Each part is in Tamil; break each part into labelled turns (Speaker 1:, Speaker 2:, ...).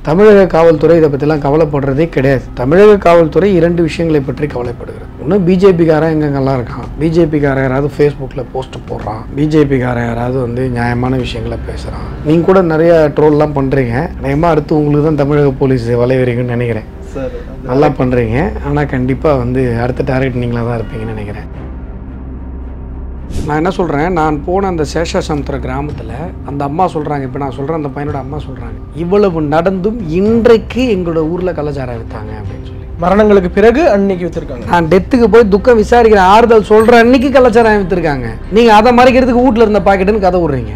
Speaker 1: தமிழக காவல்துறை இதை பற்றிலாம் கவலைப்படுறதே கிடையாது தமிழக காவல்துறை இரண்டு விஷயங்களை பற்றி கவலைப்படுகிறது ஒன்று பிஜேபிக்காரன் எங்கெங்கெல்லாம் இருக்கான் பிஜேபிக்காரன் யாராவது ஃபேஸ்புக்கில் போஸ்ட் போடுறான் பிஜேபிக்காரன் யாராவது வந்து நியாயமான விஷயங்களை பேசுகிறான் நீங்கள் கூட நிறைய ட்ரோல்லாம் பண்ணுறீங்க நியாயமாக அடுத்து உங்களுக்கு தான் தமிழக போலீஸ் வளைவீங்கன்னு நினைக்கிறேன்
Speaker 2: சார்
Speaker 1: நல்லா பண்ணுறீங்க ஆனால் கண்டிப்பாக வந்து அடுத்த டார்கெட் நீங்களாக தான் இருப்பீங்கன்னு நினைக்கிறேன் நான் என்ன சொல்கிறேன் நான் போன அந்த சேஷாசமுத்திர கிராமத்தில் அந்த அம்மா சொல்கிறாங்க இப்போ நான் சொல்கிறேன் அந்த பையனோட அம்மா சொல்கிறாங்க இவ்வளவு நடந்தும் இன்றைக்கு எங்களோட ஊரில் கலாச்சாரம் விற்றாங்க அப்படின்னு சொல்லி
Speaker 2: மரணங்களுக்கு பிறகு அன்னைக்கு வித்திருக்காங்க
Speaker 1: நான் டெத்துக்கு போய் துக்கம் விசாரிக்கிறேன் ஆறுதல் சொல்கிற அன்னைக்கு கலாச்சாரம் விற்றுருக்காங்க நீங்கள் அதை மறைக்கிறதுக்கு வீட்டில் இருந்த பாக்கெட்டுன்னு கதை விட்றீங்க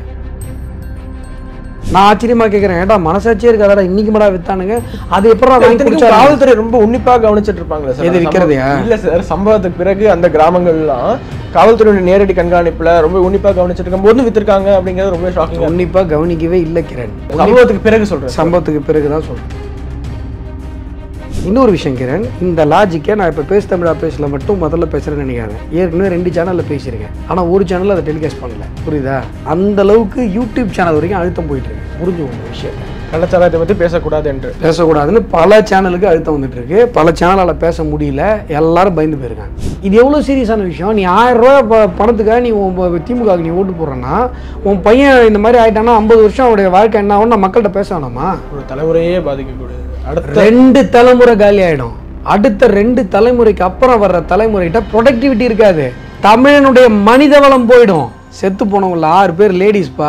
Speaker 1: நான் ஆச்சரியமாக கேட்குறேன் ஏடா மனசாட்சியே இருக்காதடா இன்னைக்கு மடா வித்தானுங்க அது எப்படா வாங்கி
Speaker 2: இத்தனைக்கும்
Speaker 1: குடிச்சாங்க
Speaker 2: காவல்துறை ரொம்ப உன்னிப்பாக கவனிச்சிட்டு இருப்பாங்களே சார்
Speaker 1: எது விக்கிறதையா?
Speaker 2: இல்ல சார் சம்பவத்துக்கு பிறகு அந்த கிராமங்கள்லாம் காவல்துறையோட நேரடி கண்காணிப்புல ரொம்ப உன்னிப்பா கவனிச்சிட்டு இருக்கும் போது வித்திருக்காங்க அப்படிங்கிறது ரொம்ப ஷாக்கிங்
Speaker 1: உன்னிப்பாக கவனிக்கவே இல்லை கிரண்
Speaker 2: சம்பவத்துக்கு பிறகு சொல்றேன்
Speaker 1: சம்பவத்துக்கு பிறகு தான் சொல்கிறேன் இன்னொரு விஷயம் கிரண் இந்த லாஜிக்கை நான் இப்போ பேச தமிழா பேசல மட்டும் முதல்ல பேசுகிறேன்னு நினைக்காத ஏற்கனவே ரெண்டு சேனலில் பேசியிருக்கேன் ஆனால் ஒரு சேனலில் அதை டெலிகாஸ்ட் பண்ணல புரியுதா அந்த அளவுக்கு யூடியூப் சேனல் வரைக்கும் அழுத்தம் போயிட்டு இருக்கு புரிஞ்சு உங்க விஷயத்தை
Speaker 2: கள்ளச்சாராயத்தை பத்தி பேசக்கூடாது என்று
Speaker 1: பேசக்கூடாதுன்னு பல சேனலுக்கு அழுத்தம் வந்துட்டு இருக்கு பல சேனலால் பேச முடியல எல்லாரும் பயந்து போயிருக்காங்க இது எவ்வளோ சீரியஸான விஷயம் நீ ஆயிரம் ரூபாய் ப- பணத்துக்காக நீ உன் ப- திமுகவுக்கு நீ ஓட்டு போடுறன்னா உன் பையன் இந்த மாதிரி ஆயிட்டானா ஐம்பது வருஷம் அவருடைய வாழ்க்கை என்ன ஆகும் நான் மக்கள்கிட்ட பேச வேணாமா
Speaker 2: ஒரு தலைமுறையே பாதிக்கக்கூடியது அடுத்த
Speaker 1: ரெண்டு தலைமுறை காலி ஆயிடும் அடுத்த ரெண்டு தலைமுறைக்கு அப்புறம் வர்ற தலைமுறைகிட்ட ப்ரொடக்டிவிட்டி இருக்காது தமிழனுடைய மனித வளம் போயிடும் செத்து போனவங்கள ஆறு பேர் லேடிஸ்பா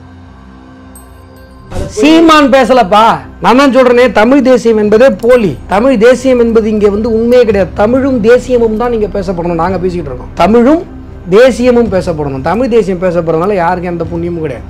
Speaker 1: சீமான் பேசலப்பா நான் தான் சொல்றேனே தமிழ் தேசியம் என்பதே போலி தமிழ் தேசியம் என்பது இங்க வந்து உண்மையே கிடையாது தமிழும் தேசியமும் தான் நீங்க பேசப்படணும் நாங்க பேசிக்கிட்டு இருக்கோம் தமிழும் தேசியமும் பேசப்படணும் தமிழ் தேசியம் பேசப்படுறதுனால யாருக்கும் எந்த புண்ணியமும் கிடையாது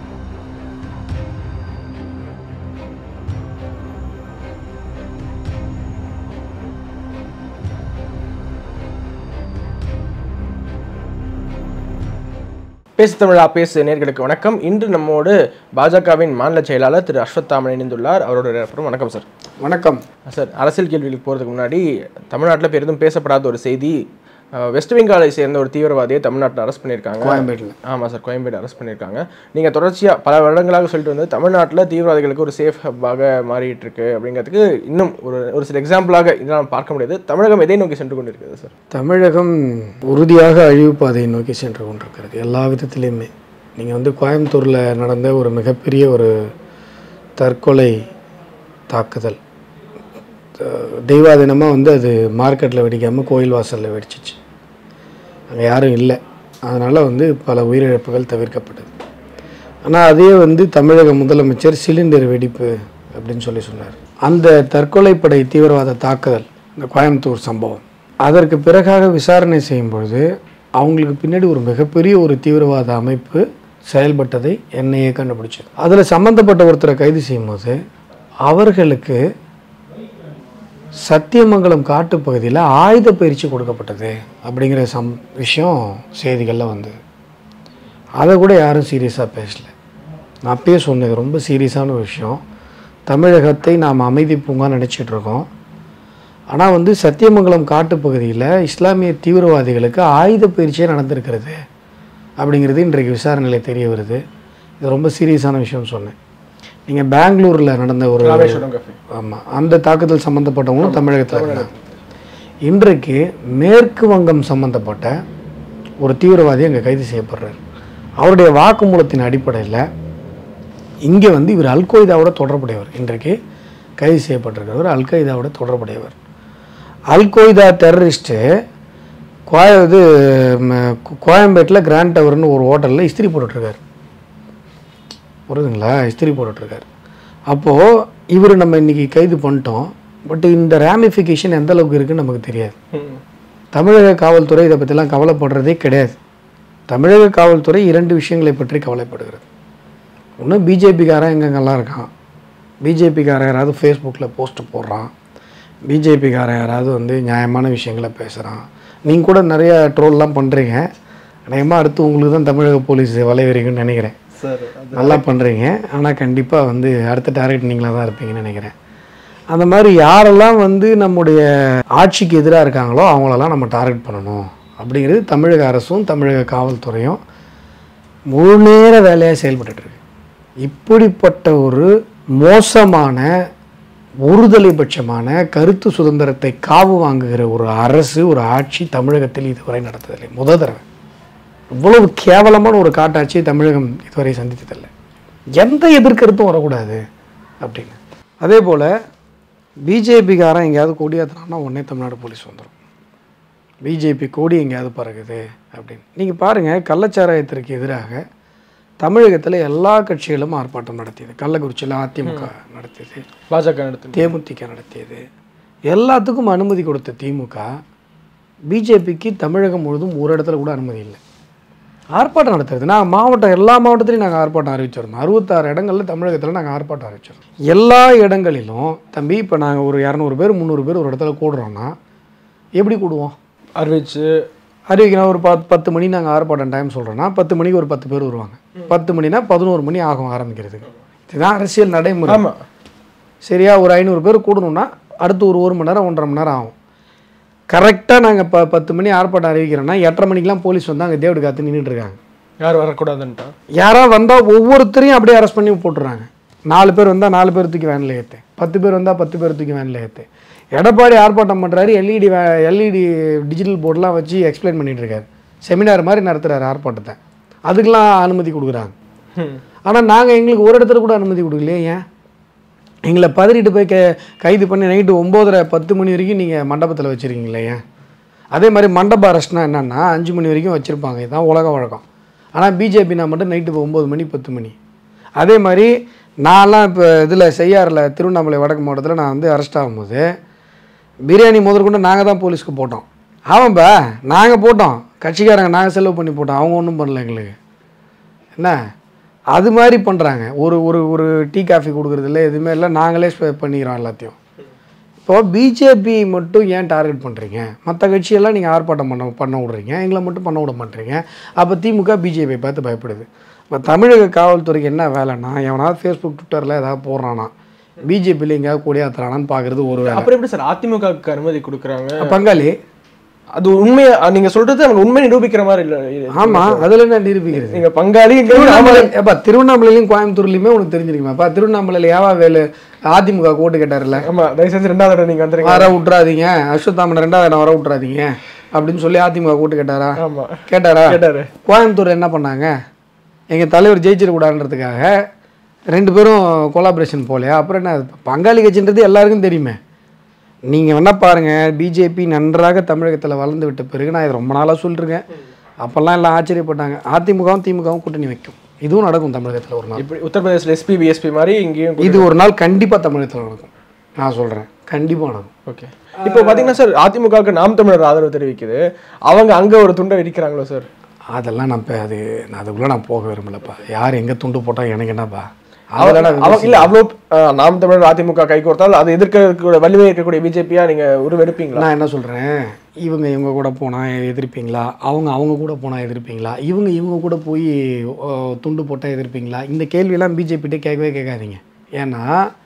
Speaker 2: பேசு தமிழா பேசு நேர்களுக்கு வணக்கம் இன்று நம்மோடு பாஜகவின் மாநில செயலாளர் திரு அஸ்வத்தாமன் இணைந்துள்ளார் அவரோட அப்புறம் வணக்கம் சார்
Speaker 1: வணக்கம்
Speaker 2: சார் அரசியல் கேள்விகளுக்கு போகிறதுக்கு முன்னாடி தமிழ்நாட்டில் பெரிதும் பேசப்படாத ஒரு செய்தி அஹ், வெஸ்ட் பெங்காலை சேர்ந்த ஒரு தீவிரவாதியை தமிழ்நாட்டில் அரெஸ்ட் பண்ணியிருக்காங்க
Speaker 1: கோயம்பேட்டில்
Speaker 2: ஆமாம் சார் கோயம்பேடு அரெஸ்ட் பண்ணியிருக்காங்க நீங்கள் தொடர்ச்சியாக பல வருடங்களாக சொல்லிட்டு வந்து தமிழ்நாட்டில் தீவிரவாதிகளுக்கு ஒரு சேஃப் ஹப்பாக மாறிட்டு இருக்கு அப்படிங்கிறதுக்கு இன்னும் ஒரு ஒரு சில எக்ஸாம்பிளாக இதெல்லாம் பார்க்க முடியாது தமிழகம் எதை நோக்கி சென்று கொண்டிருக்கிறது சார்
Speaker 1: தமிழகம் உறுதியாக அழிவு பாதையை நோக்கி சென்று கொண்டிருக்கிறது எல்லா விதத்திலையுமே நீங்கள் வந்து கோயம்புத்தூரில் நடந்த ஒரு மிகப்பெரிய ஒரு தற்கொலை தாக்குதல் த- தெய்வாதீனமாக வந்து அது மார்க்கெட்டில் வெடிக்காமல் கோயில் வாசலில் வெடிச்சிச்சு அங்கே யாரும் இல்லை அதனால் வந்து பல உயிரிழப்புகள் தவிர்க்கப்பட்டது ஆனால் அதே வந்து தமிழக முதலமைச்சர் சிலிண்டர் வெடிப்பு அப்படின்னு சொல்லி சொன்னார் அந்த தற்கொலைப்படை தீவிரவாத தாக்குதல் இந்த கோயம்புத்தூர் சம்பவம் அதற்கு பிறகாக விசாரணை செய்யும் பொழுது அவங்களுக்கு பின்னாடி ஒரு மிகப்பெரிய ஒரு தீவிரவாத அமைப்பு செயல்பட்டதை என்னையே கண்டுபிடிச்சது அதில் சம்மந்தப்பட்ட ஒருத்தரை கைது செய்யும்போது அவர்களுக்கு சத்தியமங்கலம் காட்டுப் பகுதியில் ஆயுத பயிற்சி கொடுக்கப்பட்டது அப்படிங்கிற சம் விஷயம் செய்திகளில் வந்தது அதை கூட யாரும் சீரியஸாக பேசல நான் அப்பயே சொன்னது ரொம்ப சீரியஸான ஒரு விஷயம் தமிழகத்தை நாம் அமைதி பூங்கா நினச்சிட்டு இருக்கோம் ஆனால் வந்து சத்தியமங்கலம் காட்டுப் பகுதியில் இஸ்லாமிய தீவிரவாதிகளுக்கு ஆயுத பயிற்சியே நடந்திருக்கிறது அப்படிங்கிறது இன்றைக்கு விசாரணையில் தெரிய வருது இது ரொம்ப சீரியஸான விஷயம் சொன்னேன் நீங்கள் பெங்களூரில் நடந்த ஒரு
Speaker 2: ராமேஸ்வரம் கஃபே
Speaker 1: ஆமாம் அந்த தாக்குதல் சம்மந்தப்பட்டவங்களும் தமிழகத்தில் இருந்தாங்க இன்றைக்கு மேற்கு வங்கம் சம்மந்தப்பட்ட ஒரு தீவிரவாதி அங்கே கைது செய்யப்படுறார் அவருடைய வாக்குமூலத்தின் அடிப்படையில் இங்கே வந்து இவர் அல்கொய்தாவோட தொடர்புடையவர் இன்றைக்கு கைது செய்யப்பட்டிருக்கிறவர் அல்கொய்தாவோட தொடர்புடையவர் அல்கொய்தா டெரரிஸ்ட்டு கோய இது ம, கோ- கோயம்பேட்டில் கிராண்ட் டவர்னு ஒரு ஹோட்டலில் இஸ்திரி போட்டுட்ருக்காரு புரியுதுங்களா இஸ்திரி போட்டுட்ருக்காரு அப்போது இவர் நம்ம இன்றைக்கி கைது பண்ணிட்டோம் பட் இந்த ரேமிஃபிகேஷன் எந்த அளவுக்கு இருக்குன்னு நமக்கு தெரியாது தமிழக காவல்துறை இதை பற்றிலாம் கவலைப்படுறதே கிடையாது தமிழக காவல்துறை இரண்டு விஷயங்களை பற்றி கவலைப்படுகிறது ஒன்று பிஜேபிக்காரன் எங்கெங்கெல்லாம் இருக்கான் பிஜேபிக்காரன் யாராவது ஃபேஸ்புக்கில் போஸ்ட் போடுறான் பிஜேபிக்காரன் யாராவது வந்து நியாயமான விஷயங்களை பேசுகிறான் நீங்கள் கூட நிறைய ட்ரோல்லாம் பண்ணுறீங்க அநேகமாக அடுத்து உங்களுக்கு தான் தமிழக போலீஸ் வளைவீங்கன்னு நினைக்கிறேன்
Speaker 2: சார்
Speaker 1: நல்லா பண்ணுறீங்க ஆனால் கண்டிப்பாக வந்து அடுத்த டார்கெட் நீங்களாக தான் இருப்பீங்கன்னு நினைக்கிறேன் அந்த மாதிரி யாரெல்லாம் வந்து நம்முடைய ஆட்சிக்கு எதிராக இருக்காங்களோ அவங்களெல்லாம் நம்ம டார்கெட் பண்ணணும் அப்படிங்கிறது தமிழக அரசும் தமிழக காவல்துறையும் முழு நேர வேலையாக செயல்பட்டுட்டு இருக்கு இப்படிப்பட்ட ஒரு மோசமான ஒருதலைபட்சமான கருத்து சுதந்திரத்தை காவு வாங்குகிற ஒரு அரசு ஒரு ஆட்சி தமிழகத்தில் இதுவரை நடத்ததில்லை முத தடவை இவ்வளவு கேவலமான ஒரு காட்டாட்சியை தமிழகம் இதுவரை சந்தித்ததில்லை எந்த எதிர்கருத்தும் வரக்கூடாது அப்படின்னு அதே போல் பிஜேபிக்காரன் எங்கேயாவது கொடியாத்துறான்னா உடனே தமிழ்நாடு போலீஸ் வந்துடும் பிஜேபி கொடி எங்கேயாவது பறகுது அப்படின்னு நீங்கள் பாருங்கள் கள்ளச்சாராயத்திற்கு எதிராக தமிழகத்தில் எல்லா கட்சிகளும் ஆர்ப்பாட்டம் நடத்தியது கள்ளக்குறிச்சியில் அதிமுக நடத்தியது
Speaker 2: பாஜக நடத்து
Speaker 1: தேமுதிக நடத்தியது எல்லாத்துக்கும் அனுமதி கொடுத்த திமுக பிஜேபிக்கு தமிழகம் முழுதும் ஒரு இடத்துல கூட அனுமதி இல்லை ஆர்ப்பாட்டம் நடத்துறது நாங்கள் மாவட்டம் எல்லா மாவட்டத்திலையும் நாங்கள் ஆர்ப்பாட்டம் அறிவிச்சிருந்தோம் அறுபத்தாறு இடங்களில் தமிழகத்தில் நாங்கள் ஆர்ப்பாட்டம் அறிவிச்சிருந்தோம் எல்லா இடங்களிலும் தம்பி இப்போ நாங்கள் ஒரு இரநூறு பேர் முந்நூறு பேர் ஒரு இடத்துல கூடுறோன்னா எப்படி கூடுவோம்
Speaker 2: அறிவிச்சு
Speaker 1: அறிவிக்கணும் ஒரு பத்து பத்து மணி நாங்கள் ஆர்ப்பாட்டம் டைம் சொல்கிறோன்னா பத்து மணிக்கு ஒரு பத்து பேர் வருவாங்க பத்து மணினா பதினோரு மணி ஆகும் ஆரம்பிக்கிறதுக்கு இதுதான் அரசியல் நடைமுறை
Speaker 2: ஆமா
Speaker 1: சரியா ஒரு ஐநூறு பேர் கூடணும்னா அடுத்து ஒரு ஒரு மணி நேரம் ஒன்றரை மணி நேரம் ஆகும் கரெக்டாக நாங்கள் ப பத்து மணி ஆர்ப்பாட்டம் அறிவிக்கிறோன்னா எட்டரை மணிக்கெலாம் போலீஸ் வந்து அங்கே தேவடு காத்து நின்றுட்டு இருக்காங்க
Speaker 2: யாரும் வரக்கூடாதுன்ட்டா
Speaker 1: யாராவது வந்தால் ஒவ்வொருத்தரையும் அப்படியே அரெஸ்ட் பண்ணி போட்டுறாங்க நாலு பேர் வந்தால் நாலு பேர் தூக்கி வேனில் ஏற்று பத்து பேர் வந்தால் பத்து பேர் தூக்கி வேனில் ஏற்று எடப்பாடி ஆர்ப்பாட்டம் பண்ணுறாரு எல்இடி எல்இடி டிஜிட்டல் போர்டெலாம் வச்சு எக்ஸ்பிளைன் பண்ணிட்டு இருக்காரு செமினார் மாதிரி நடத்துகிறாரு ஆர்ப்பாட்டத்தை அதுக்கெலாம் அனுமதி கொடுக்குறாங்க ஆனால் நாங்கள் எங்களுக்கு ஒரு இடத்துல கூட அனுமதி கொடுக்கலையே ஏன் எங்களை பதறிட்டு போய் கே கைது பண்ணி நைட்டு ஒம்போதரை பத்து மணி வரைக்கும் நீங்கள் மண்டபத்தில் வச்சுருக்கீங்களே ஏன் அதே மாதிரி மண்டப அரெஸ்ட்னா என்னென்னா அஞ்சு மணி வரைக்கும் வச்சுருப்பாங்க இதுதான் உலக வழக்கம் ஆனால் பிஜேபினா மட்டும் நைட்டு ஒம்பது மணி பத்து மணி அதே மாதிரி நான்லாம் இப்போ இதில் செய்யாறில் திருவண்ணாமலை வடக்கு மாவட்டத்தில் நான் வந்து அரெஸ்ட் ஆகும்போது பிரியாணி முதற்கொண்டு நாங்கள் தான் போலீஸ்க்கு போட்டோம் ஆமாம்பா நாங்கள் போட்டோம் கட்சிக்காரங்க நாங்கள் செலவு பண்ணி போட்டோம் அவங்க ஒன்றும் பண்ணல எங்களுக்கு என்ன அது மாதிரி பண்ணுறாங்க ஒரு ஒரு ஒரு டீ காஃபி கொடுக்குறதில்ல எதுவுமே இல்லை நாங்களே ஸ்பே பண்ணிக்கிறோம் எல்லாத்தையும் இப்போ பிஜேபி மட்டும் ஏன் டார்கெட் பண்ணுறீங்க மற்ற கட்சியெல்லாம் நீங்கள் ஆர்ப்பாட்டம் பண்ண பண்ண விட்றீங்க எங்களை மட்டும் பண்ண விட மாட்டீங்க அப்போ திமுக பிஜேபி பார்த்து பயப்படுது இப்போ தமிழக காவல்துறைக்கு என்ன வேலைன்னா எவனாவது ஃபேஸ்புக் ட்விட்டரில் ஏதாவது போடுறானா பிஜேபியில் எங்கேயாவது கொடியாத்துறானான்னு பார்க்குறது ஒரு வேலை
Speaker 2: அப்புறம் எப்படி சார் அதிமுகவுக்கு அனுமதி கொடுக்குறாங்க
Speaker 1: பங்காளி
Speaker 2: அது உண்மையா நீங்க சொல்றது அவங்க உண்மை நிரூபிக்கிற மாதிரி இல்ல இது.
Speaker 1: ஆமாம் அதில் என்ன நிரூபிக்கிறது
Speaker 2: நீங்க பங்காளிங்கிறது
Speaker 1: திருவண்ணாமலை ஏப்பா திருவண்ணாமலையிலையும் கோயம்புத்தூர்லையுமே உனக்கு தெரிஞ்சிருக்குமாப்பா திருவண்ணாமலையில் ஏவா வேலு அதிமுக ஓட்டு கேட்டார்ல
Speaker 2: ஆமா தயவு செஞ்சு ரெண்டாவது தடவை நீங்க வந்துருங்க
Speaker 1: வர விட்றாதீங்க அஸ்வத்தாமன் ரெண்டாவது இடம் வர விட்றாதீங்க அப்படின்னு சொல்லி அதிமுக கூட்டு கேட்டாரா
Speaker 2: ஆமா
Speaker 1: கேட்டாரா
Speaker 2: கேட்டாரு
Speaker 1: கோயம்புத்தூர் என்ன பண்ணாங்க எங்கள் தலைவர் ஜெயிச்சிடக்கூடாதுன்றதுக்காக ரெண்டு பேரும் கொலாபரேஷன் போகலையா அப்புறம் என்ன பங்காளி கட்சின்றது எல்லாருக்கும் தெரியுமே நீங்கள் வேணா பாருங்கள் பிஜேபி நன்றாக தமிழகத்தில் வளர்ந்து விட்ட பிறகு நான் இது ரொம்ப நாளாக சொல்லிருக்கேன் அப்போல்லாம் எல்லாம் ஆச்சரியப்பட்டாங்க அதிமுகவும் திமுகவும் கூட்டணி வைக்கும் இதுவும் நடக்கும் தமிழகத்தில் ஒரு நாள்
Speaker 2: இப்படி உத்தரப்பிரதேசில் எஸ்பி பிஎஸ்பி மாதிரி இங்கேயும்
Speaker 1: இது ஒரு நாள் கண்டிப்பாக தமிழகத்தில் நடக்கும் நான் சொல்கிறேன் கண்டிப்பாக நடக்கும்
Speaker 2: ஓகே இப்போ பாத்தீங்கன்னா சார் அதிமுகவுக்கு நாம் தமிழர் ஆதரவு தெரிவிக்குது அவங்க அங்க ஒரு துண்டை வெடிக்கிறாங்களோ சார்
Speaker 1: அதெல்லாம் நான் இப்போ அது நான் அதுக்குள்ளே நான் போக விரும்பலப்பா யார் எங்கே துண்டு போட்டால் எனக்கு என்னப்பா
Speaker 2: அவங்க
Speaker 1: அதெல்லாம்
Speaker 2: அவங்க இல்ல அவ்வளோ அஹ், நாம் தமிழர் அதிமுக கை கோர்த்தால் அதை எதிர்க்க வலிமை இருக்கக்கூடிய பிஜேபியா நீங்க உருவெடுப்பீங்களா
Speaker 1: நான் என்ன சொல்கிறேன் இவங்க இவங்க கூட போனால் எதிர்ப்பீங்களா அவங்க அவங்க கூட போனால் எதிர்ப்பீங்களா இவங்க இவங்க கூட போய் அஹ், துண்டு போட்டால் எதிர்ப்பீங்களா இந்த கேள்வியெல்லாம் பிஜேபிகிட்ட கேட்கவே கேட்காதீங்க ஏன்னா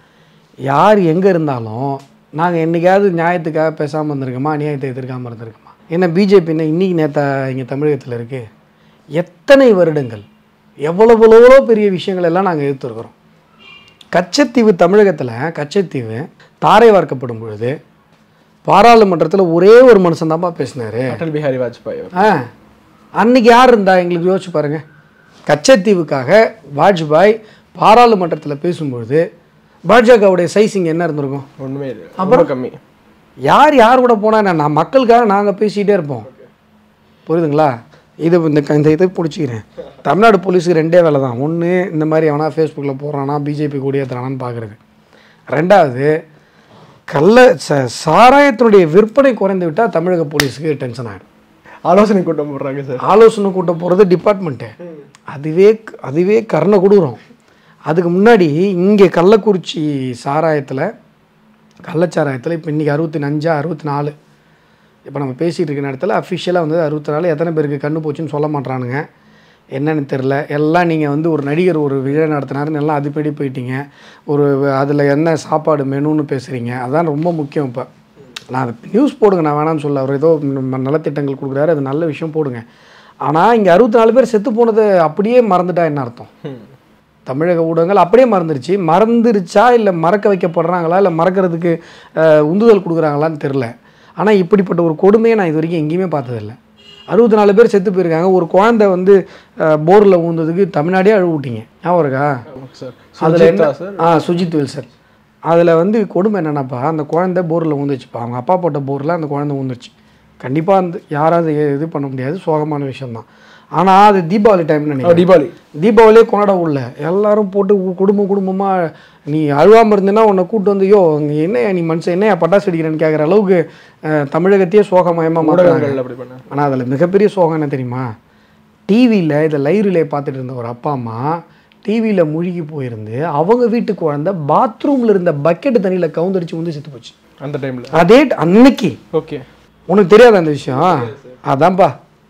Speaker 1: யார் எங்கே இருந்தாலும் நாங்கள் என்றைக்காவது நியாயத்துக்காக பேசாமல் இருந்திருக்கோமா அநியாயத்தை எதிர்க்காமல் இருந்திருக்கோமா ஏன்னா பிஜேபி என்ன இன்றைக்கி நேத்தா இங்கே தமிழகத்தில் இருக்குது எத்தனை வருடங்கள் எவ்வளவு எவ்வளோ பெரிய விஷயங்கள் எல்லாம் நாங்கள் எதிர்த்துருக்குறோம் கச்சத்தீவு தமிழகத்தில் கச்சத்தீவு தாரை வார்க்கப்படும் பொழுது பாராளுமன்றத்தில் ஒரே ஒரு மனுஷன் தான்ப்பா பேசினாரு
Speaker 2: அடல் பிஹாரி வாஜ்பாய் அவர்.
Speaker 1: ஆ அன்னைக்கு யார் இருந்தா எங்களுக்கு யோசிச்சு பாருங்க கச்சத்தீவுக்காக வாஜ்பாய் பாராளுமன்றத்தில் பேசும்பொழுது பாஜகவுடைய சைஸ் இங்கே என்ன இருந்திருக்கும்
Speaker 2: ஒண்ணுமே இல்லை ரொம்ப கம்மி
Speaker 1: யார் யார் கூட போனால் என்ன நான் மக்களுக்காக நாங்கள் பேசிக்கிட்டே இருப்போம் புரியுதுங்களா இது இந்த க- இந்த இதை பிடிச்சிக்கிறேன் தமிழ்நாடு போலீஸுக்கு ரெண்டே வேலை தான் ஒன்று இந்த மாதிரி எவனா ஃபேஸ்புக்கில் போடுறானா பிஜேபி கொடியேற்றுறானான்னு பார்க்குறது ரெண்டாவது கள்ள ச சாராயத்தினுடைய விற்பனை குறைந்து விட்டால் தமிழக போலீஸுக்கு டென்ஷன் ஆகிடும்
Speaker 2: ஆலோசனை கூட்டம் போடுறாங்க சார்
Speaker 1: ஆலோசனை கூட்டம் போகிறது டிபார்ட்மெண்ட்டு அதுவே அதுவே கருணை கொடுக்குறோம் அதுக்கு முன்னாடி இங்கே கள்ளக்குறிச்சி சாராயத்தில் கள்ளச்சாராயத்தில் இப்போ இன்றைக்கி அறுபத்தி அஞ்சா அறுபத்தி நாலு இப்போ நம்ம பேசிகிட்டு இருக்க நேரத்தில் அஃபிஷியலாக வந்து அறுபத்தி நாலு எத்தனை பேருக்கு கண்ணு போச்சுன்னு சொல்ல மாட்றானுங்க என்னன்னு தெரில எல்லாம் நீங்கள் வந்து ஒரு நடிகர் ஒரு விழா நடத்தினாருன்னு எல்லாம் அதுபடி போயிட்டீங்க ஒரு அதில் என்ன சாப்பாடு மெனுன்னு பேசுகிறீங்க அதான் ரொம்ப முக்கியம் இப்போ நான் அது நியூஸ் போடுங்க நான் வேணாம்னு சொல்ல அவர் ஏதோ நம்ம நலத்திட்டங்கள் கொடுக்குறாரு அது நல்ல விஷயம் போடுங்க ஆனால் இங்கே அறுபத்தி நாலு பேர் செத்து போனது அப்படியே மறந்துட்டா என்ன அர்த்தம் தமிழக ஊடகங்கள் அப்படியே மறந்துருச்சு மறந்துருச்சா இல்லை மறக்க வைக்கப்படுறாங்களா இல்லை மறக்கிறதுக்கு அஹ், உந்துதல் கொடுக்குறாங்களான்னு தெரில ஆனால் இப்படிப்பட்ட ஒரு கொடுமையை நான் இது வரைக்கும் எங்கேயுமே பார்த்ததில்ல அறுபத்தி நாலு பேர் செத்து போயிருக்காங்க ஒரு குழந்தை வந்து போரில் ஊந்ததுக்கு தமிழ்நாடே அழுவு விட்டீங்க ஞாபகம் இருக்கா
Speaker 2: சார்
Speaker 1: அதில் என்ன
Speaker 2: சுஜிதா சார்
Speaker 1: ஆ சுஜித் வில்சன் அதில் வந்து கொடுமை என்னென்னப்பா அந்த குழந்தை போரில் ஊந்துச்சுப்பா அவங்க அப்பா போட்ட போரில் அந்த குழந்தை ஊந்துச்சு கண்டிப்பாக அந்த யாராவது எ- இது பண்ண முடியாது சோகமான விஷயம்தான் ஆனால் அது தீபாவளி டைம்னு
Speaker 2: ஆ,
Speaker 1: நினைக்கிறேன்
Speaker 2: தீபாவளி
Speaker 1: தீபாவளியே கொண்டாட உள்ள எல்லாரும் போட்டு கு- குடும்பம் குடும்பமாக நீ அழுவாமல் இருந்தேன்னா உன்னை கூட்டு வந்து யோ நீ என்ன நீ மனுஷன் என்னையா பட்டாசு வெடிக்கிறேன்னு கேட்குற அளவுக்கு அஹ், தமிழகத்தையே சோகமயமாக மாட்டாங்க
Speaker 2: ஊடகங்கள் அப்படி பண்ண
Speaker 1: ஆனால் அதில் மிகப்பெரிய சோகம் என்ன தெரியுமா டிவியில் இதை லைவ் ரிலே பார்த்துட்டு இருந்த ஒரு அப்பா அம்மா டிவியில் முழுகி போயிருந்து அவங்க வீட்டு குழந்தை பாத்ரூமில் இருந்த பக்கெட் தண்ணியில் கவுந்தடிச்சு வந்து செத்து போச்சு
Speaker 2: அந்த டைம்ல
Speaker 1: அதே அன்னைக்கு
Speaker 2: ஓகே
Speaker 1: உனக்கு தெரியாத அந்த விஷயம் அதான்ப்பா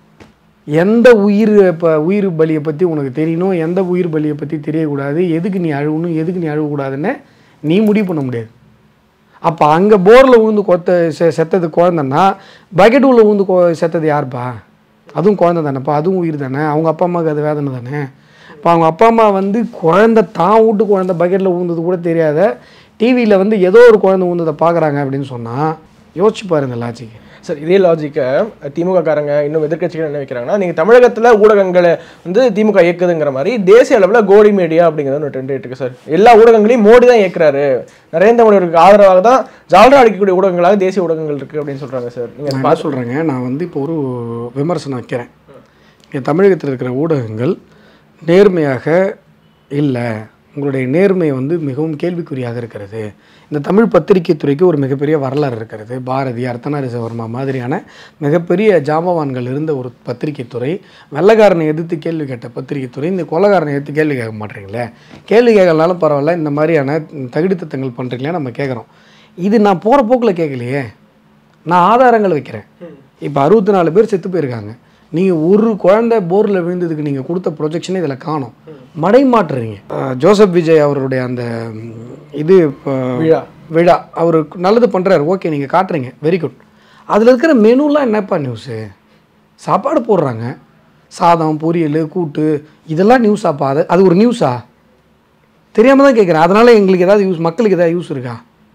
Speaker 1: எந்த உயிர் இப்போ உயிர் பலியை பற்றி உனக்கு தெரியணும் எந்த உயிர் பலியை பற்றி தெரியக்கூடாது எதுக்கு நீ அழுகணும் எதுக்கு நீ அழுகக்கூடாதுன்னு நீ முடிவு பண்ண முடியாது அப்போ அங்கே போரில் விழுந்து கொத்த செ செத்தது குழந்தைன்னா பக்கெட் உள்ள விழுந்து கொ செத்தது யாருப்பா அதுவும் குழந்தை தானேப்பா அதுவும் உயிர் தானே அவங்க அப்பா அம்மாவுக்கு அது வேதனை தானே இப்போ அவங்க அப்பா அம்மா வந்து குழந்தை தான் வீட்டு குழந்தை பக்கெட்டில் விழுந்தது கூட தெரியாத டிவியில் வந்து ஏதோ ஒரு குழந்தை விழுந்ததை பார்க்குறாங்க அப்படின்னு சொன்னால் யோசிச்சு பாருங்க லாஜிக்கு
Speaker 2: சார் இதே லாஜிக்கை திமுக காரங்க இன்னும் எதிர்க்கட்சிகள் என்ன வைக்கிறாங்கன்னா நீங்க தமிழகத்துல ஊடகங்களை வந்து திமுக இயக்குதுங்கிற மாதிரி தேசிய அளவுல கோடி மீடியா அப்படிங்கிறது ஒரு ட்ரெண்ட் இருக்கு சார் எல்லா ஊடகங்களையும் மோடி தான் இயக்குறாரு நரேந்திர மோடிக்கு ஆதரவாக தான் ஜால்ரா அடிக்கக்கூடிய ஊடகங்களாக தேசிய ஊடகங்கள் இருக்கு அப்படின்னு சொல்றாங்க சார் நீங்க
Speaker 1: நான் என்ன சொல்கிறேங்க நான் வந்து இப்போ ஒரு விமர்சனம் வைக்கிறேன் இங்கே தமிழகத்தில் இருக்கிற ஊடகங்கள் நேர்மையாக இல்லை உங்களுடைய நேர்மை வந்து மிகவும் கேள்விக்குறியாக இருக்கிறது இந்த தமிழ் பத்திரிகை துறைக்கு ஒரு மிகப்பெரிய வரலாறு இருக்கிறது பாரதி அர்த்தநாரிசவர்மா மாதிரியான மிகப்பெரிய ஜாம்பவான்கள் இருந்த ஒரு பத்திரிகை துறை வெள்ளைக்காரனை எதிர்த்து கேள்வி கேட்ட பத்திரிகை துறை இந்த கொலகாரனை எதிர்த்து கேள்வி கேட்க மாட்டீங்களே கேள்வி கேட்கலனாலும் பரவாயில்ல இந்த மாதிரியான தகுதித்தத்தங்கள் பண்ணுறீங்களே நம்ம கேட்குறோம் இது நான் போகிற போக்கில் கேட்கலையே நான் ஆதாரங்கள் வைக்கிறேன் இப்போ அறுபத்தி நாலு பேர் செத்து போயிருக்காங்க நீங்கள் ஒரு குழந்தை போரில் விழுந்ததுக்கு நீங்கள் கொடுத்த ப்ரொஜெக்ஷனே இதில் காணும் மடை மாற்றுறீங்க அஹ் ஜோசப் விஜய் அவருடைய அந்த ம், இது இப்போ
Speaker 2: விழா
Speaker 1: விழா அவர் நல்லது பண்ணுறாரு ஓகே நீங்கள் காட்டுறீங்க வெரி குட் அதில் இருக்கிற மெனுலாம் என்னப்பா நியூஸு சாப்பாடு போடுறாங்க சாதம் பொரியல் கூட்டு இதெல்லாம் நியூஸாப்பா அது அது ஒரு நியூஸா தெரியாமல் தான் கேட்குறேன் அதனால் எங்களுக்கு ஏதாவது யூஸ் மக்களுக்கு ஏதாவது யூஸ் இருக்கா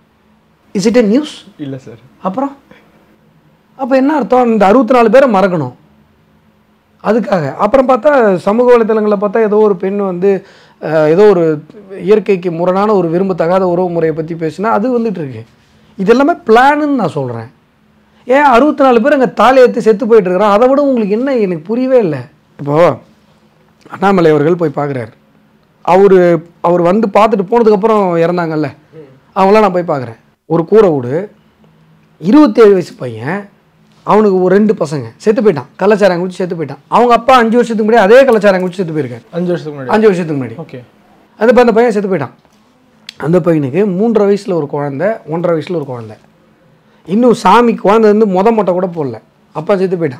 Speaker 1: இஸ் இட் எ நியூஸ்
Speaker 2: இல்ல சார்
Speaker 1: அப்புறம் அப்போ என்ன அர்த்தம் இந்த அறுபத்தி நாலு பேரை மறக்கணும் அதுக்காக அப்புறம் பார்த்தா சமூக வலைத்தளங்களில் பார்த்தா ஏதோ ஒரு பெண் வந்து அஹ், ஏதோ ஒரு இயற்கைக்கு முரணான ஒரு விரும்பத்தகாத உறவு முறையை பற்றி பேசினா அது வந்துட்டு இருக்கு இது எல்லாமே பிளான்னு நான் சொல்கிறேன் ஏன் அறுபத்தி நாலு பேர் அங்கே தாலி ஏற்றி செத்து போயிட்டு இருக்கிறான் அதை விட உங்களுக்கு என்ன எனக்கு புரியவே இல்லை இப்போது அண்ணாமலை அவர்கள் போய் பார்க்குறாரு அவர் அவர் வந்து பார்த்துட்டு போனதுக்கப்புறம் இறந்தாங்கல்ல அவங்களாம் நான் போய் பார்க்குறேன் ஒரு கூரை வீடு இருபத்தேழு வயசு பையன் அவனுக்கு ஒரு ரெண்டு பசங்க செத்து போயிட்டான் கள்ளச்சாரம் குடிச்சு செத்து போயிட்டான் அவங்க அப்பா அஞ்சு வருஷத்துக்கு முன்னாடி அதே கள்ளச்சாரம் குடிச்சு செத்து போயிருக்காரு
Speaker 2: அஞ்சு வருஷத்துக்கு முன்னாடி
Speaker 1: அஞ்சு வருஷத்துக்கு முன்னாடி
Speaker 2: ஓகே
Speaker 1: அந்த ப- அந்த பையன் செத்து போயிட்டான் அந்த பையனுக்கு மூன்றரை வயசில் ஒரு குழந்தை ஒன்றரை வயசில் ஒரு குழந்தை இன்னும் சாமி குழந்தை வந்து மொத மொட்டை கூட போடல அப்பா செத்து போயிட்டான்